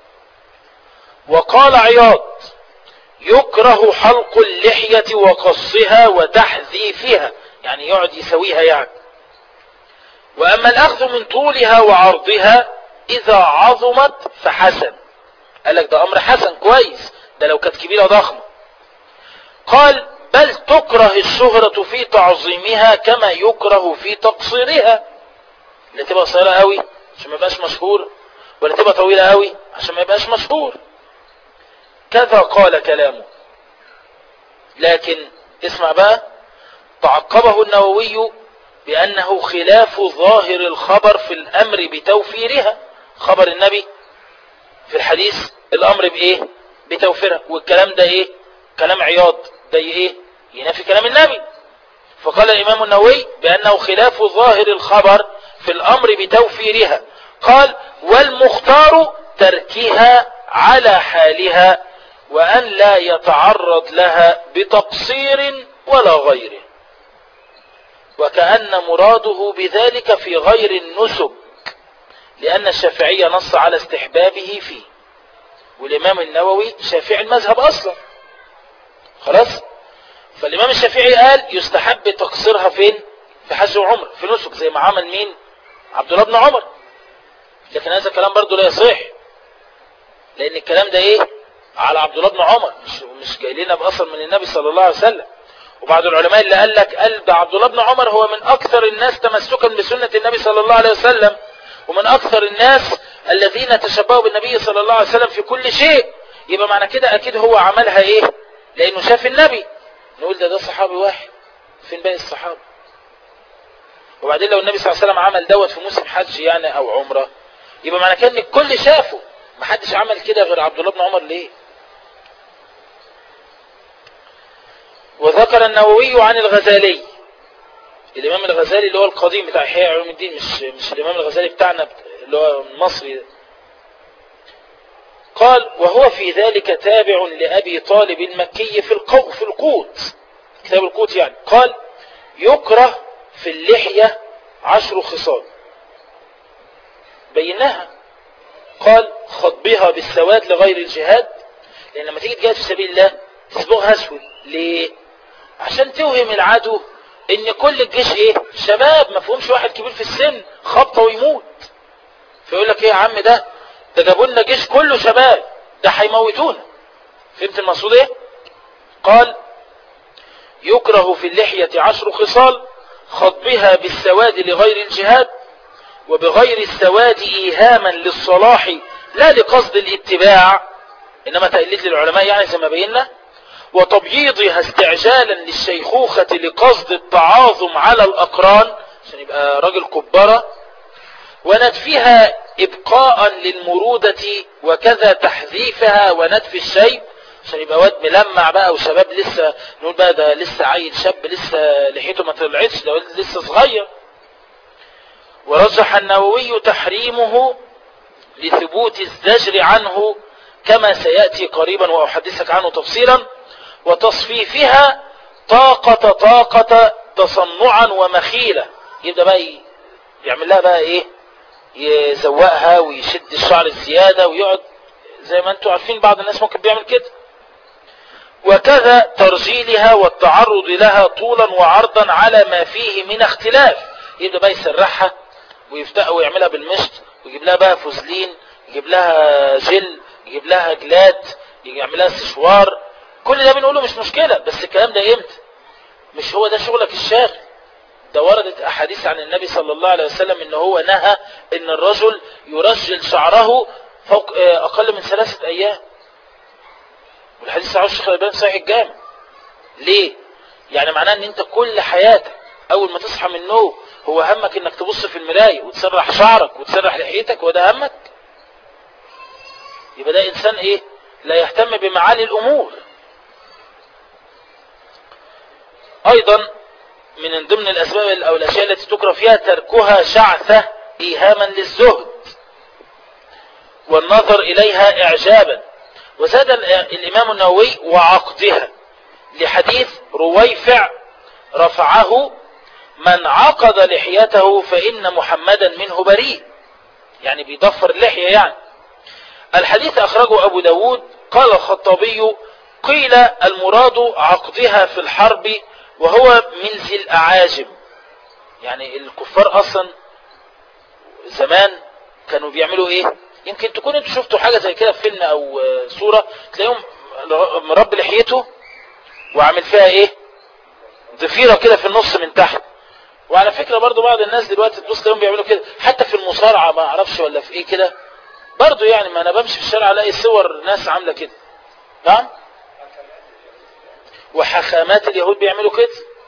وقال عياض يكره حلق اللحية وقصها وتحذيفها يعني يقعد يسويها يعني وأما الأخذ من طولها وعرضها إذا عظمت فحسن قال لك ده أمر حسن كويس ده لو كانت كبيرة ضخمة قال بل تكره الشهرة في تعظيمها كما يكره في تقصيرها اللي تبقى قصيرة قوي عشان ما يبقاش مشهور ولا تبقى طويلة قوي عشان ما يبقاش مشهور كذا قال كلامه لكن اسمع بقى تعقبه النووي بأنه خلاف ظاهر الخبر في الأمر بتوفيرها خبر النبي في الحديث الأمر بإيه بتوفيرها والكلام ده إيه كلام عياض ده إيه ينافي كلام النبي فقال الإمام النووي بأنه خلاف ظاهر الخبر في الأمر بتوفيرها قال والمختار تركها على حالها وأن لا يتعرض لها بتقصير ولا غيره وكأن مراده بذلك في غير النسك لأن الشافعية نص على استحبابه فيه والإمام النووي شافعي المذهب أصلا خلاص فالإمام الشافعي قال يستحب تقصيرها فين في حج وعمر في نسك زي ما عمل مين عبد الله بن عمر لكن هذا الكلام برضه لا يصح لأن الكلام ده إيه على عبد الله بن عمر مش مش جاي لنا بأصل من النبي صلى الله عليه وسلم وبعض العلماء اللي قال لك قال ده عبد الله بن عمر هو من أكثر الناس تمسكا بسنة النبي صلى الله عليه وسلم ومن أكثر الناس الذين تشبهوا بالنبي صلى الله عليه وسلم في كل شيء يبقى معنى كده أكيد هو عملها إيه لأنه شاف النبي نقول ده ده صحابي واحد فين باقي الصحابة وبعدين لو النبي صلى الله عليه وسلم عمل دوت في موسم حج يعني أو عمرة يبقى معنى كده ان الكل شافه محدش عمل كده غير عبد الله بن عمر ليه وذكر النووي عن الغزالي الإمام الغزالي اللي هو القديم بتاع إحياء علوم الدين مش مش الإمام الغزالي بتاعنا اللي هو المصري ده. قال وهو في ذلك تابع لأبي طالب المكي في القو في القوت كتاب القوت يعني قال يكره في اللحية عشر خصال بيناها قال خطبها بالسواد لغير الجهاد لأن لما تيجي تجاهد في سبيل الله تصبغها أسود ليه؟ عشان توهم العدو ان كل الجيش ايه شباب ما فيهمش واحد كبير في السن خبطه ويموت فيقول لك ايه يا عم ده ده جابوا لنا جيش كله شباب ده هيموتونا فهمت المقصود ايه قال يكره في اللحية عشر خصال خطبها بالسواد لغير الجهاد وبغير السواد إيهاما للصلاح لا لقصد الاتباع إنما تقليد للعلماء يعني زي ما بينا وتبييضها استعجالا للشيخوخة لقصد التعاظم على الأقران عشان يبقى راجل كبارة ونتفها إبقاء للمرودة وكذا تحذيفها ونتف الشيب عشان يبقى واد ملمع بقى وشباب لسه نقول بقى ده لسه عيل شاب لسه لحيته ما طلعتش ده لسه صغير ورجح النووي تحريمه لثبوت الزجر عنه كما سيأتي قريبا وأحدثك عنه تفصيلا وتصفيفها طاقة طاقة تصنعا ومخيلة يبدأ بقى ي- يعمل لها بقى ايه يزوقها ويشد الشعر الزيادة ويقعد زي ما انتم عارفين بعض الناس ممكن بيعمل كده وكذا ترجيلها والتعرض لها طولا وعرضا على ما فيه من اختلاف يبدأ بقى يسرحها ويفتح ويعملها بالمشط ويجيب لها بقى فوزلين يجيب لها جل يجيب لها جلاد يعمل لها سشوار كل ده بنقوله مش مشكلة بس الكلام ده امتى مش هو ده شغلك الشاغل ده وردت احاديث عن النبي صلى الله عليه وسلم ان هو نهى ان الرجل يرجل شعره فوق آه، اقل من ثلاثة ايام والحديث عن الشيخ الالباني في صحيح الجامع ليه يعني معناه ان انت كل حياتك اول ما تصحى من النوم هو همك انك تبص في المراية وتسرح شعرك وتسرح لحيتك وده همك يبقى ده انسان ايه لا يهتم بمعالي الامور ايضا من ضمن الاسباب او الاشياء التي تكره فيها تركها شعثة ايهاما للزهد والنظر اليها اعجابا وزاد ال- الامام النووي وعقدها لحديث رويفع رفعه من عقد لحيته فان محمدا منه بريء يعني بيضفر اللحية يعني الحديث أخرجه أبو داود قال الخطابي قيل المراد عقدها في الحرب وهو من ذي الأعاجم يعني الكفار أصلا زمان كانوا بيعملوا إيه يمكن تكون انتوا شفتوا حاجة زي كده في فيلم أو آه، صورة تلاقيهم مرب لحيته وعامل فيها إيه ضفيرة كده في النص من تحت وعلى فكرة برضو بعض الناس دلوقتي تبص تلاقيهم بيعملوا كده حتى في المصارعة ما اعرفش ولا في ايه كده برضو يعني ما انا بمشي في الشارع الاقي صور ناس عاملة كده نعم وحخامات اليهود بيعملوا كده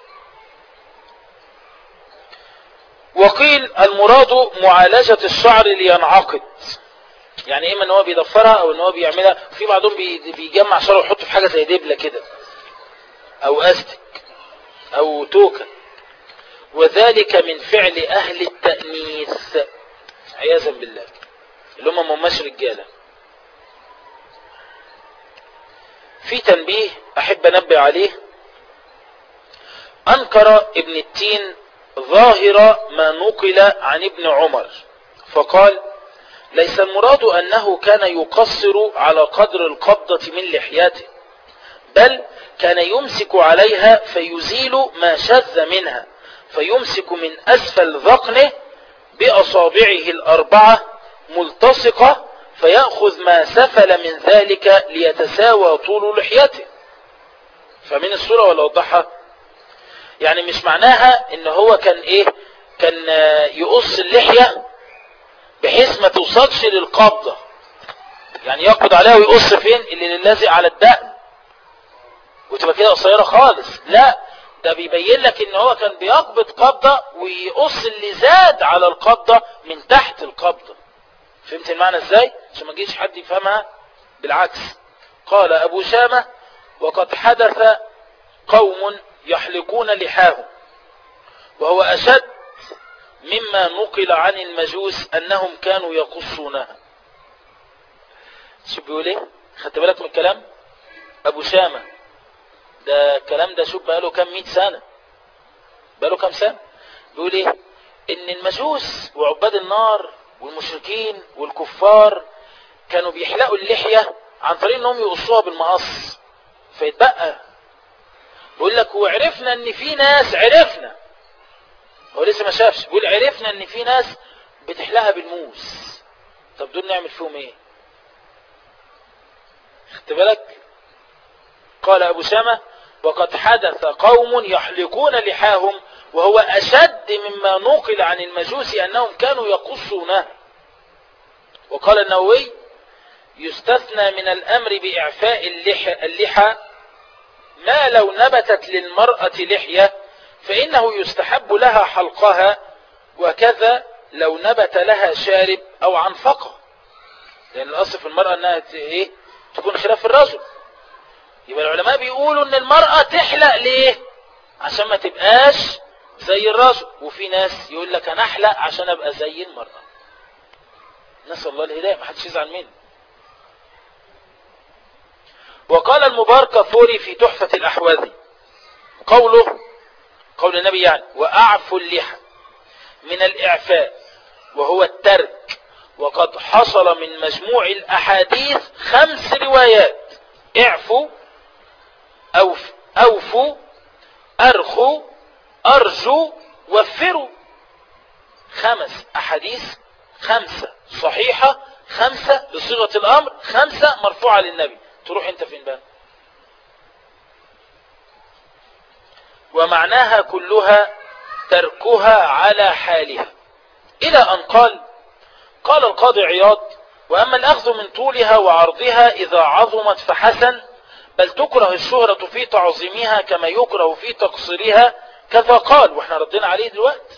وقيل المراد معالجة الشعر لينعقد يعني اما ان هو بيضفرها او ان هو بيعملها في بعضهم بي- بيجمع شعره ويحطه في حاجة زي دبلة كده او استك او توكة وذلك من فعل اهل التأنيث عياذا بالله اللي هم مماش رجالة في تنبيه احب انبه عليه انكر ابن التين ظاهر ما نقل عن ابن عمر فقال ليس المراد انه كان يقصر على قدر القبضة من لحيته بل كان يمسك عليها فيزيل ما شذ منها فيمسك من أسفل ذقنه بأصابعه الأربعة ملتصقة فيأخذ ما سفل من ذلك ليتساوى طول لحيته فمن الصورة ولا وضحها يعني مش معناها ان هو كان ايه كان آه، يقص اللحية بحيث ما توصلش للقبضة يعني يقبض عليها ويقص فين اللي لازق على الدقن وتبقى كده قصيرة خالص لا ده بيبين لك ان هو كان بيقبض قبضة ويقص اللي زاد على القبضة من تحت القبضة فهمت المعنى ازاي عشان ما يجيش حد يفهمها بالعكس قال ابو شامة وقد حدث قوم يحلقون لحاهم وهو اشد مما نقل عن المجوس انهم كانوا يقصونها شو بيقول ايه خدت بالك من الكلام ابو شامة ده الكلام ده شوف بقاله كام مئة سنة بقاله كام سنة بيقول ايه ان المجوس وعباد النار والمشركين والكفار كانوا بيحلقوا اللحية عن طريق انهم يقصوها بالمقص فيتبقى بيقول لك وعرفنا ان في ناس عرفنا هو لسه ما شافش بيقول عرفنا ان في ناس بتحلقها بالموس طب دول نعمل فيهم ايه خدت بالك قال ابو شامة وقد حدث قوم يحلقون لحاهم وهو اشد مما نقل عن المجوس انهم كانوا يقصونها وقال النووي يستثنى من الامر باعفاء اللحى, اللحى ما لو نبتت للمرأة لحية فإنه يستحب لها حلقها وكذا لو نبت لها شارب أو عنفقة لأن الأصل في المرأة أنها ت- إيه؟ تكون خلاف الرجل يبقى العلماء بيقولوا أن المرأة تحلق ليه عشان ما تبقاش زي الرجل وفي ناس يقول لك أنا أحلق عشان أبقى زي المرأة نسأل الله الهداية ما حدش يزعل مني وقال المبارك فوري في تحفة الأحواذي قوله قول النبي يعني وأعفوا اللحى من الإعفاء وهو الترك وقد حصل من مجموع الأحاديث خمس روايات اعفوا أوف أوفوا أرخوا أرجوا وفروا خمس أحاديث خمسة صحيحة خمسة بصيغة الأمر خمسة مرفوعة للنبي تروح انت فين بقى ومعناها كلها تركها على حالها إلى أن قال قال القاضي عياض وأما الأخذ من طولها وعرضها إذا عظمت فحسن بل تكره الشهرة في تعظيمها كما يكره في تقصيرها كذا قال واحنا ردنا عليه دلوقتي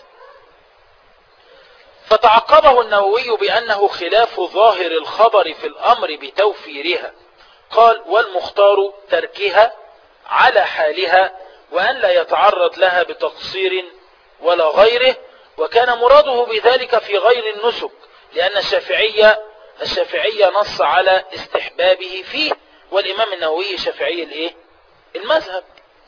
فتعقبه النووي بأنه خلاف ظاهر الخبر في الأمر بتوفيرها قال والمختار تركها على حالها وأن لا يتعرض لها بتقصير ولا غيره وكان مراده بذلك في غير النسك لأن الشافعية الشافعية نص على استحبابه فيه والإمام النووي شافعي الايه المذهب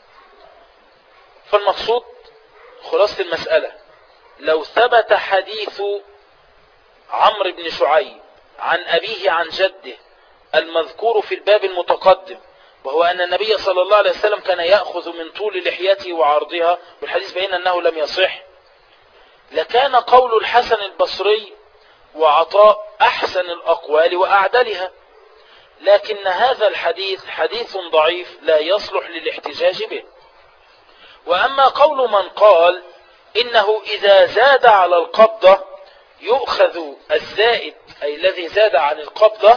فالمقصود خلاصة المسألة لو ثبت حديث عمرو بن شعيب عن أبيه عن جده المذكور في الباب المتقدم وهو أن النبي صلى الله عليه وسلم كان يأخذ من طول لحيته وعرضها والحديث بين أنه لم يصح لكان قول الحسن البصري وعطاء أحسن الأقوال وأعدلها لكن هذا الحديث حديث ضعيف لا يصلح للاحتجاج به وأما قول من قال إنه إذا زاد على القبضة يؤخذ الزائد أي الذي زاد عن القبضة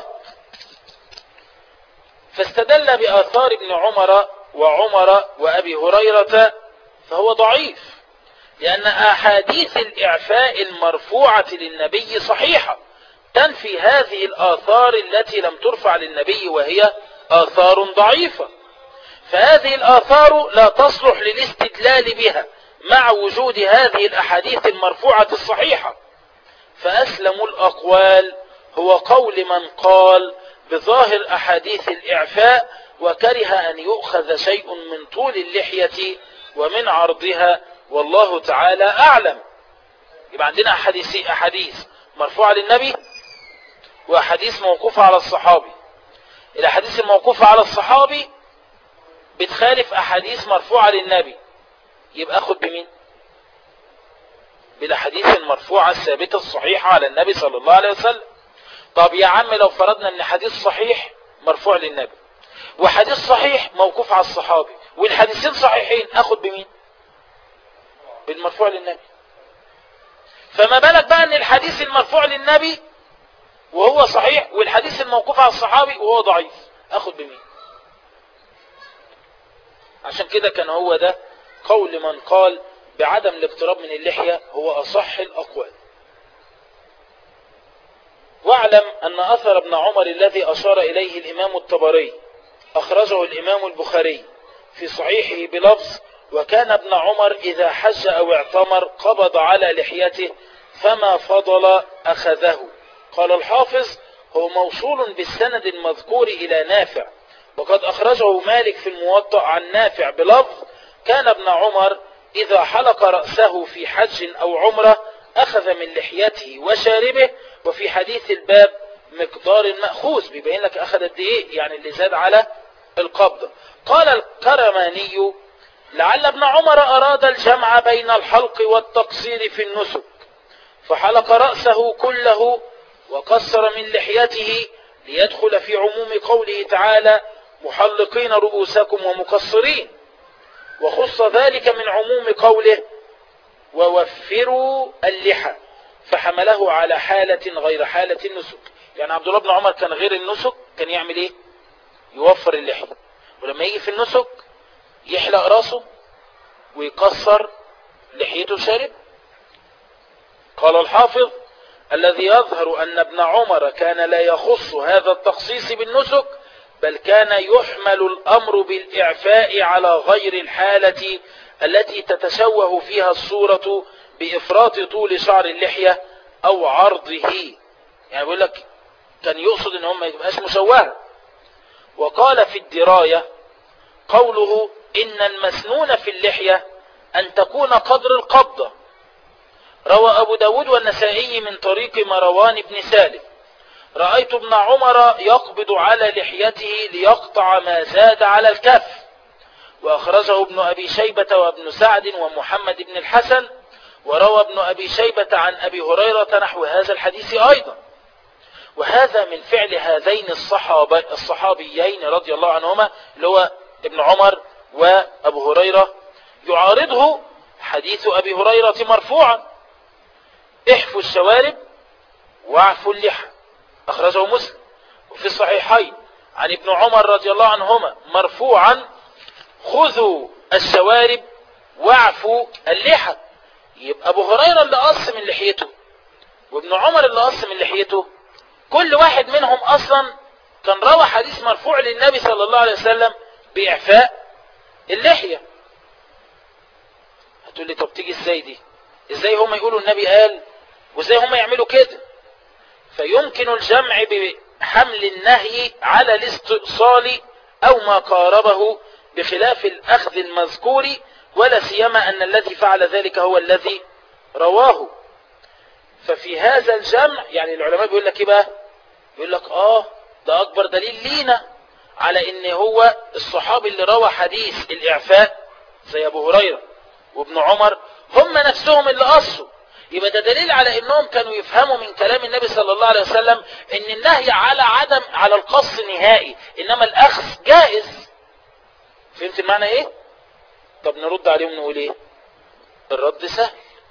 فاستدل بآثار ابن عمر وعمر وأبي هريرة فهو ضعيف لأن أحاديث الإعفاء المرفوعة للنبي صحيحة تنفي هذه الآثار التي لم ترفع للنبي وهي آثار ضعيفة فهذه الآثار لا تصلح للاستدلال بها مع وجود هذه الأحاديث المرفوعة الصحيحة فأسلم الأقوال هو قول من قال بظاهر أحاديث الإعفاء وكره أن يؤخذ شيء من طول اللحية ومن عرضها والله تعالى أعلم يبقى عندنا أحاديث, أحاديث مرفوعة للنبي وأحاديث موقوفة على الصحابي الأحاديث الموقوفة على الصحابي بتخالف أحاديث مرفوعة للنبي يبقى أخذ بمين بالأحاديث المرفوعة الثابتة الصحيحة على النبي صلى الله عليه وسلم طب يا عم لو فرضنا ان حديث صحيح مرفوع للنبي وحديث صحيح موقوف على الصحابي والحديثين صحيحين اخد بمين بالمرفوع للنبي فما بالك بقى ان الحديث المرفوع للنبي وهو صحيح والحديث الموقوف على الصحابي وهو ضعيف اخد بمين عشان كده كان هو ده قول من قال بعدم الاقتراب من اللحية هو أصح الأقوال واعلم أن أثر ابن عمر الذي أشار إليه الإمام الطبري أخرجه الإمام البخاري في صحيحه بلفظ وكان ابن عمر إذا حج أو اعتمر قبض على لحيته فما فضل أخذه قال الحافظ هو موصول بالسند المذكور إلى نافع وقد أخرجه مالك في الموطأ عن نافع بلفظ كان ابن عمر إذا حلق رأسه في حج أو عمرة أخذ من لحيته وشاربه وفي حديث الباب مقدار مأخوذ بيبين لك أخذ قد إيه يعني اللي زاد على القبضة قال الكرماني لعل ابن عمر أراد الجمع بين الحلق والتقصير في النسك فحلق رأسه كله وقصر من لحيته ليدخل في عموم قوله تعالى محلقين رؤوسكم ومقصرين وخص ذلك من عموم قوله ووفروا اللحى فحمله على حالة غير حالة النسك يعني عبد الله بن عمر كان غير النسك كان يعمل ايه يوفر اللحية ولما يجي في النسك يحلق راسه ويكسر لحيته شارب قال الحافظ الذي يظهر أن ابن عمر كان لا يخص هذا التخصيص بالنسك بل كان يحمل الأمر بالإعفاء على غير الحالة التي تتشوه فيها الصورة بإفراط طول شعر اللحية أو عرضه يعني بيقول لك كان يقصد ان هم ما يبقاش مشوهة وقال في الدراية قوله إن المسنون في اللحية أن تكون قدر القبضة روى أبو داود والنسائي من طريق مروان بن سالم رأيت ابن عمر يقبض على لحيته ليقطع ما زاد على الكف وأخرجه ابن أبي شيبة وابن سعد ومحمد بن الحسن وروى ابن أبي شيبة عن أبي هريرة نحو هذا الحديث أيضا وهذا من فعل هذين الصحابي الصحابيين رضي الله عنهما اللي هو ابن عمر وأبو هريرة يعارضه حديث أبي هريرة مرفوعا احفوا الشوارب واعفوا اللحى أخرجه مسلم وفي الصحيحين عن ابن عمر رضي الله عنهما مرفوعا خذوا الشوارب واعفوا اللحى يبقى أبو هريرة اللي قص من لحيته وابن عمر اللي قص من لحيته كل واحد منهم أصلا كان روى حديث مرفوع للنبي صلى الله عليه وسلم بإعفاء اللحية هتقول لي طب تيجي ازاي دي ازاي هم يقولوا النبي قال وازاي هم يعملوا كده فيمكن الجمع بحمل النهي على الاستئصال او ما قاربه بخلاف الاخذ المذكور ولا سيما ان الذي فعل ذلك هو الذي رواه ففي هذا الجمع يعني العلماء بيقول لك ايه بقى بيقول لك اه ده اكبر دليل لينا على ان هو الصحابي اللي روى حديث الاعفاء زي ابو هريره وابن عمر هم نفسهم اللي قصوا يبقى ده دليل على انهم كانوا يفهموا من كلام النبي صلى الله عليه وسلم ان النهي على عدم على القص نهائي انما الاخذ جائز فهمت المعنى ايه طب نرد عليهم نقول ايه الرد سهل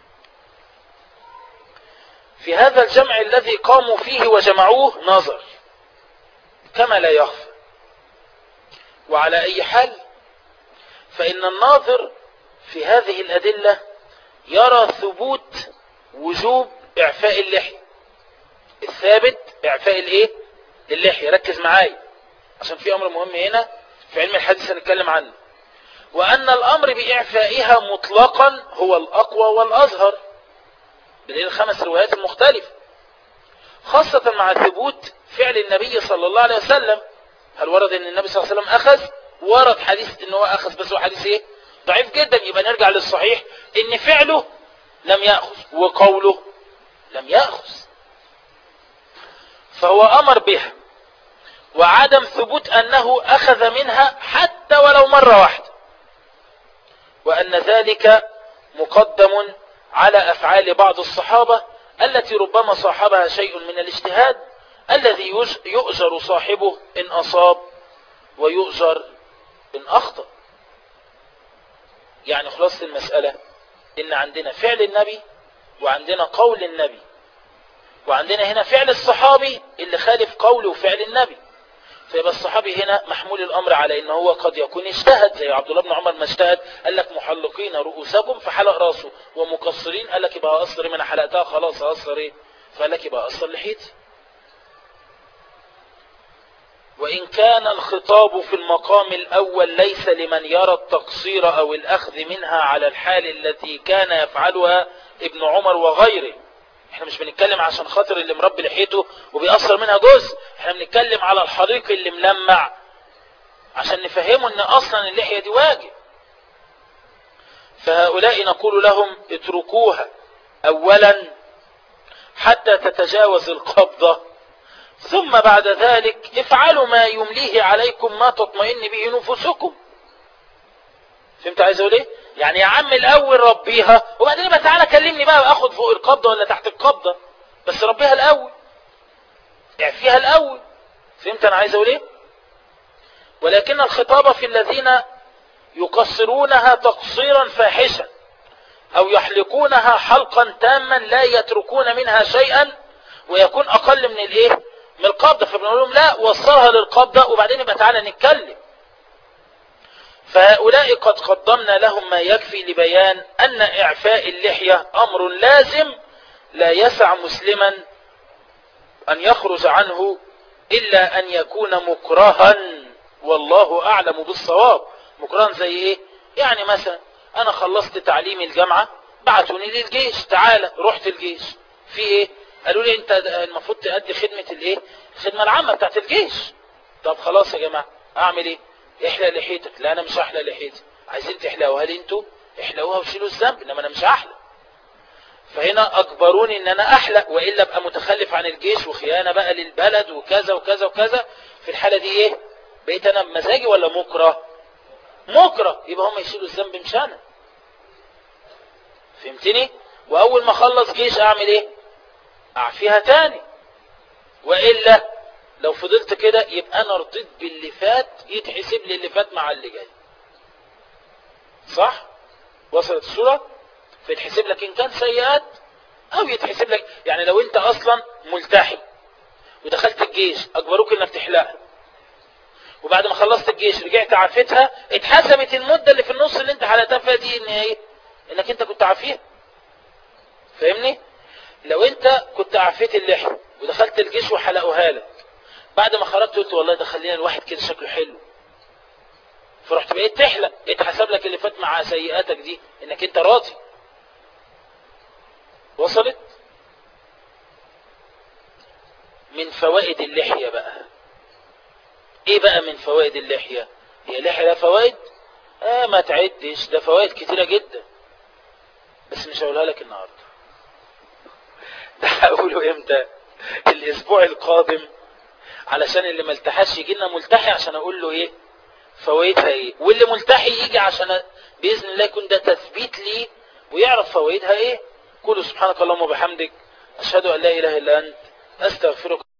في هذا الجمع الذي قاموا فيه وجمعوه نظر كما لا يخفى وعلى اي حال فان الناظر في هذه الادله يرى ثبوت وجوب اعفاء اللحية الثابت اعفاء الايه اللحية ركز معايا عشان في امر مهم هنا في علم الحديث هنتكلم عنه وان الامر باعفائها مطلقا هو الاقوى والاظهر بدليل الخمس روايات المختلفة خاصة مع ثبوت فعل النبي صلى الله عليه وسلم هل ورد ان النبي صلى الله عليه وسلم اخذ ورد حديث ان هو اخذ بس هو حديث ايه ضعيف جدا يبقى نرجع للصحيح ان فعله لم يأخذ وقوله لم يأخذ فهو أمر بها وعدم ثبوت أنه أخذ منها حتى ولو مرة واحدة وأن ذلك مقدم على أفعال بعض الصحابة التي ربما صاحبها شيء من الاجتهاد الذي يؤجر صاحبه إن أصاب ويؤجر إن أخطأ يعني خلاصة المسألة إن عندنا فعل النبي وعندنا قول النبي وعندنا هنا فعل الصحابي اللي خالف قوله وفعل النبي فيبقى الصحابي هنا محمول الأمر على إن هو قد يكون اجتهد زي عبد الله بن عمر ما اجتهد قال لك محلقين رؤوسكم فحلق راسه ومقصرين قال لك يبقى أقصر من حلقتها خلاص أقصر إيه فقال لك يبقى أقصر لحيتي وإن كان الخطاب في المقام الأول ليس لمن يرى التقصير أو الأخذ منها على الحال التي كان يفعلها ابن عمر وغيره احنا مش بنتكلم عشان خاطر اللي مربي لحيته وبيأثر منها جزء احنا بنتكلم على الحريق اللي ملمع عشان نفهمه ان اصلا اللحية دي واجب فهؤلاء نقول لهم اتركوها اولا حتى تتجاوز القبضة ثم بعد ذلك افعلوا ما يمليه عليكم ما تطمئن به نفوسكم فهمت عايز اقول ايه يعني يا عم الاول ربيها وبعدين بقى تعالى كلمني بقى اخد فوق القبضه ولا تحت القبضه بس ربيها الاول اعفيها الاول فهمت انا عايز اقول ايه ولكن الخطاب في الذين يقصرونها تقصيرا فاحشا او يحلقونها حلقا تاما لا يتركون منها شيئا ويكون اقل من الايه من القبضه فبنقول لهم لا وصلها للقبضه وبعدين يبقى تعالى نتكلم فهؤلاء قد قدمنا لهم ما يكفي لبيان أن إعفاء اللحية أمر لازم لا يسع مسلما أن يخرج عنه إلا أن يكون مكرها والله أعلم بالصواب مكرها زي إيه؟ يعني مثلا أنا خلصت تعليم الجامعة بعتوني للجيش تعالى رحت الجيش في إيه؟ قالوا لي أنت المفروض تأدي خدمة الإيه؟ الخدمة العامة بتاعت الجيش طب خلاص يا جماعة اعمل ايه احلق لحيتك لا انا مش هحلق لحيتي عايزين تحلقوا هل انتوا احلقوها وشيلوا الذنب انما انا مش هحلق فهنا اجبروني ان انا احلق والا ابقى متخلف عن الجيش وخيانة بقى للبلد وكذا وكذا وكذا في الحالة دي ايه بقيت انا بمزاجي ولا مكره مكره يبقى هم يشيلوا الذنب مش انا فهمتني واول ما اخلص جيش اعمل ايه اعفيها تاني والا لو فضلت كده يبقى انا رضيت باللي فات يتحسب لي اللي فات مع اللي جاي صح وصلت الصورة فيتحسب لك ان كان سيئات او يتحسب لك يعني لو انت اصلا ملتحي ودخلت الجيش اجبروك انك تحلقها وبعد ما خلصت الجيش رجعت عافتها اتحسبت المدة اللي في النص اللي انت حلقتها فيها دي ان ايه انك انت كنت عافيها فاهمني لو انت كنت عافيت اللحية ودخلت الجيش وحلقوها لك بعد ما خرجت قلت والله ده خلينا الواحد كده شكله حلو فرحت بقيت تحلق اتحسب لك اللي فات مع سيئاتك دي انك انت راضي وصلت من فوائد اللحية بقى ايه بقى من فوائد اللحية هي اللحية لها فوائد اه ما تعدش ده فوائد كتيرة جدا بس مش هقولها لك النهاردة ده هقوله امتى الاسبوع القادم علشان اللي ملتحش يجي لنا ملتحي عشان اقول له ايه فوائدها ايه واللي ملتحي يجي عشان باذن الله يكون ده تثبيت لي ويعرف فوائدها ايه قولوا سبحانك اللهم وبحمدك اشهد ان لا اله الا انت استغفرك